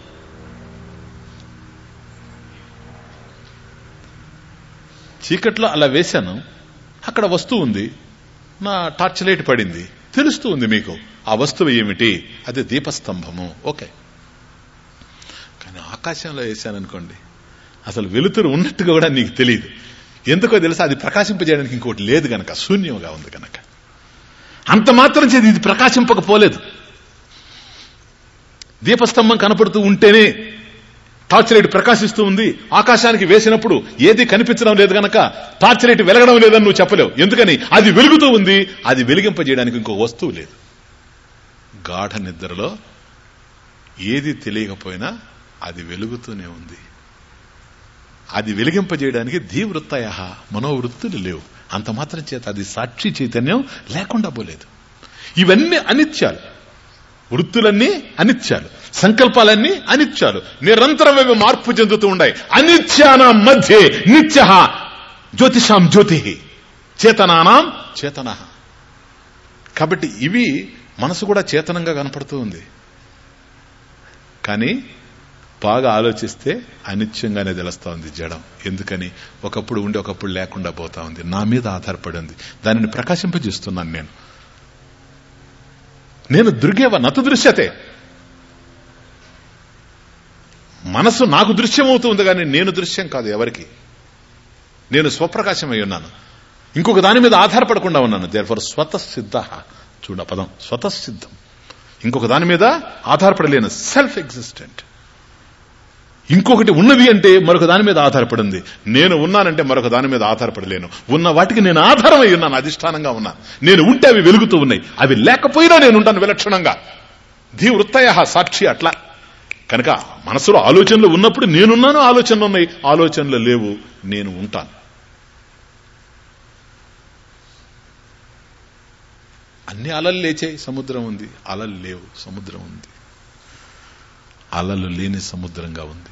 చీకట్లో అలా వేశాను అక్కడ వస్తువు ఉంది నా టార్చ్ లైట్ పడింది తెలుస్తూ ఉంది మీకు ఆ వస్తువు ఏమిటి అది దీపస్తంభము ఓకే కానీ ఆకాశంలో వేశాను అనుకోండి అసలు వెలుతురు ఉన్నట్టుగా కూడా నీకు తెలియదు ఎందుకో తెలుసా అది ప్రకాశింపజేయడానికి ఇంకోటి లేదు గనక శూన్యంగా ఉంది గనక అంత మాత్రం చేది ఇది ప్రకాశింపకపోలేదు దీపస్తంభం కనపడుతూ ఉంటేనే టార్చ్ లైట్ ప్రకాశిస్తూ ఉంది ఆకాశానికి వేసినప్పుడు ఏది కనిపించడం లేదు గనక టార్చ్ లైట్ వెలగడం లేదని నువ్వు చెప్పలేవు ఎందుకని అది వెలుగుతూ ఉంది అది వెలిగింపజేయడానికి ఇంకో వస్తువు లేదు గాఢ నిద్రలో ఏది తెలియకపోయినా అది వెలుగుతూనే ఉంది అది వెలిగింపజేయడానికి ధీవృత్తయ మనోవృత్తులు లేవు అంత మాత్రం చేత అది సాక్షి చైతన్యం లేకుండా పోలేదు ఇవన్నీ అనిత్యాలు వృత్తులన్నీ అనిత్యాలు సంకల్పాలన్నీ అనిత్యాలు నిరంతరం అవి మార్పు చెందుతూ ఉన్నాయి అనిత్యాన మధ్య నిత్య జ్యోతిషాం జ్యోతి చేతనానాం చేతన కాబట్టి ఇవి మనసు కూడా చేతనంగా కనపడుతూ ఉంది కానీ బాగా ఆలోచిస్తే అనిత్యంగానే తెలుస్తా ఉంది జడం ఎందుకని ఒకప్పుడు ఉండి ఒకప్పుడు లేకుండా పోతా ఉంది నా మీద ఆధారపడి ఉంది దానిని ప్రకాశింపజేస్తున్నాను నేను నేను దృగేవ నతు దృశ్యతే మనసు నాకు దృశ్యమవుతుంది కానీ నేను దృశ్యం కాదు ఎవరికి నేను స్వప్రకాశమై ఉన్నాను ఇంకొక దాని మీద ఆధారపడకుండా ఉన్నాను దేర్ ఫర్ స్వతసిద్ధ చూడ పదం స్వతసిద్ధం ఇంకొక దాని మీద ఆధారపడలేను సెల్ఫ్ ఎగ్జిస్టెంట్ ఇంకొకటి ఉన్నది అంటే మరొక దాని మీద ఆధారపడింది నేను ఉన్నానంటే మరొక దాని మీద ఆధారపడలేను ఉన్న వాటికి నేను ఆధారమై ఉన్నాను అధిష్టానంగా ఉన్నా నేను ఉంటే అవి వెలుగుతూ ఉన్నాయి అవి లేకపోయినా నేను ఉంటాను విలక్షణంగా ధీ వృత్తయ సాక్షి అట్లా కనుక మనసులో ఆలోచనలు ఉన్నప్పుడు నేనున్నాను ఆలోచనలు ఉన్నాయి ఆలోచనలు లేవు నేను ఉంటాను అన్ని అలలు లేచాయి సముద్రం ఉంది అలలు లేవు సముద్రం ఉంది అలలు లేని సముద్రంగా ఉంది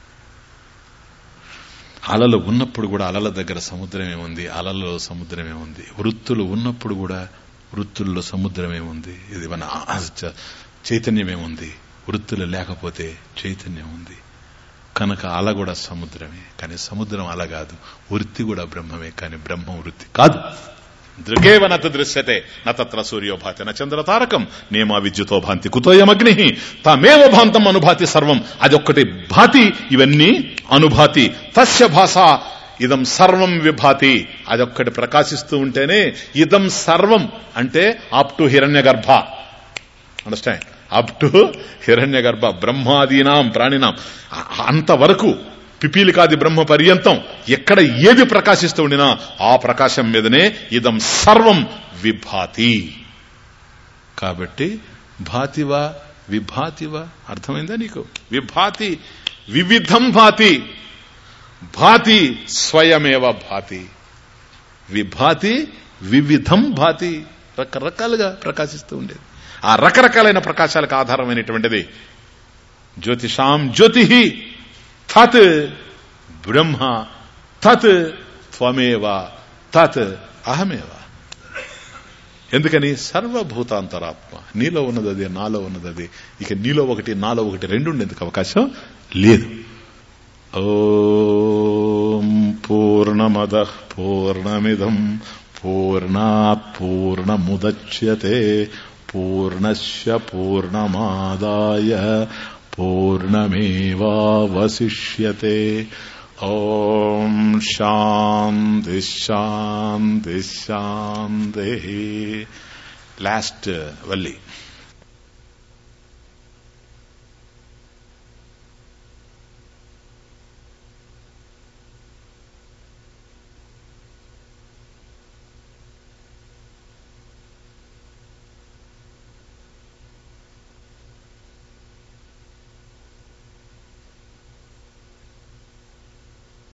అలలు ఉన్నప్పుడు కూడా అలల దగ్గర సముద్రమే ఉంది అలలలో సముద్రమే ఉంది వృత్తులు ఉన్నప్పుడు కూడా వృత్తుల్లో సముద్రమే ఉంది ఇది మన చైతన్యమే ఉంది వృత్తులు లేకపోతే చైతన్యం ఉంది కనుక అల కూడా సముద్రమే కానీ సముద్రం అల కాదు వృత్తి కూడా బ్రహ్మమే కానీ బ్రహ్మ వృత్తి కాదు దృగేవ నత దృశ్యతే నత్ర సూర్యో భాతి చంద్ర తారకం నేమా విద్యుతో భాంతి కుతోయమగ్ని తామేవ భాంతం అనుభాతి సర్వం అదొక్కటి భాతి ఇవన్నీ అనుభాతి తస్య భాష ఇదం సర్వం విభాతి అదొక్కటి ప్రకాశిస్తూ ఉంటేనే ఇదం సర్వం అంటే అప్ టు హిరణ్య గర్భ అండర్స్టాండ్ అప్ టు హిరణ్య గర్భ బ్రహ్మాదీనాం ప్రాణినాం అంతవరకు పిపీలికాది బ్రహ్మ పర్యంతం ఎక్కడ ఏది ప్రకాశిస్తూ ఉండినా ఆ ప్రకాశం మీదనే ఇదం సర్వం విభాతి కాబట్టి భాతివా విభాతివా అర్థమైందా నీకు విభాతి వివిధం భాతి భాతి స్వయమేవ భాతి విభాతి వివిధం భాతి రకరకాలుగా ప్రకాశిస్తూ ఉండేది ఆ రకరకాలైన ప్రకాశాలకు ఆధారమైనటువంటిది జ్యోతిషాం జ్యోతి తత్ బ్రహ్మ తత్ త్వమేవ తత్ అహమేవ ఎందుకని సర్వభూతాంతరాత్మ నీలో ఉన్నది అదే నాలో ఉన్నది అదే ఇక నీలో ఒకటి నాలో ఒకటి రెండు ఉండేందుకు అవకాశం లేదు ఓం పూర్ణమద పూర్ణమిదం పూర్ణాత్ పూర్ణముద్యతే పూర్ణస్య పూర్ణమాదాయ పూర్ణమేవావశిష్యతే ఓం శాంతి శాంతి శాంతి లాస్ట్ వల్లి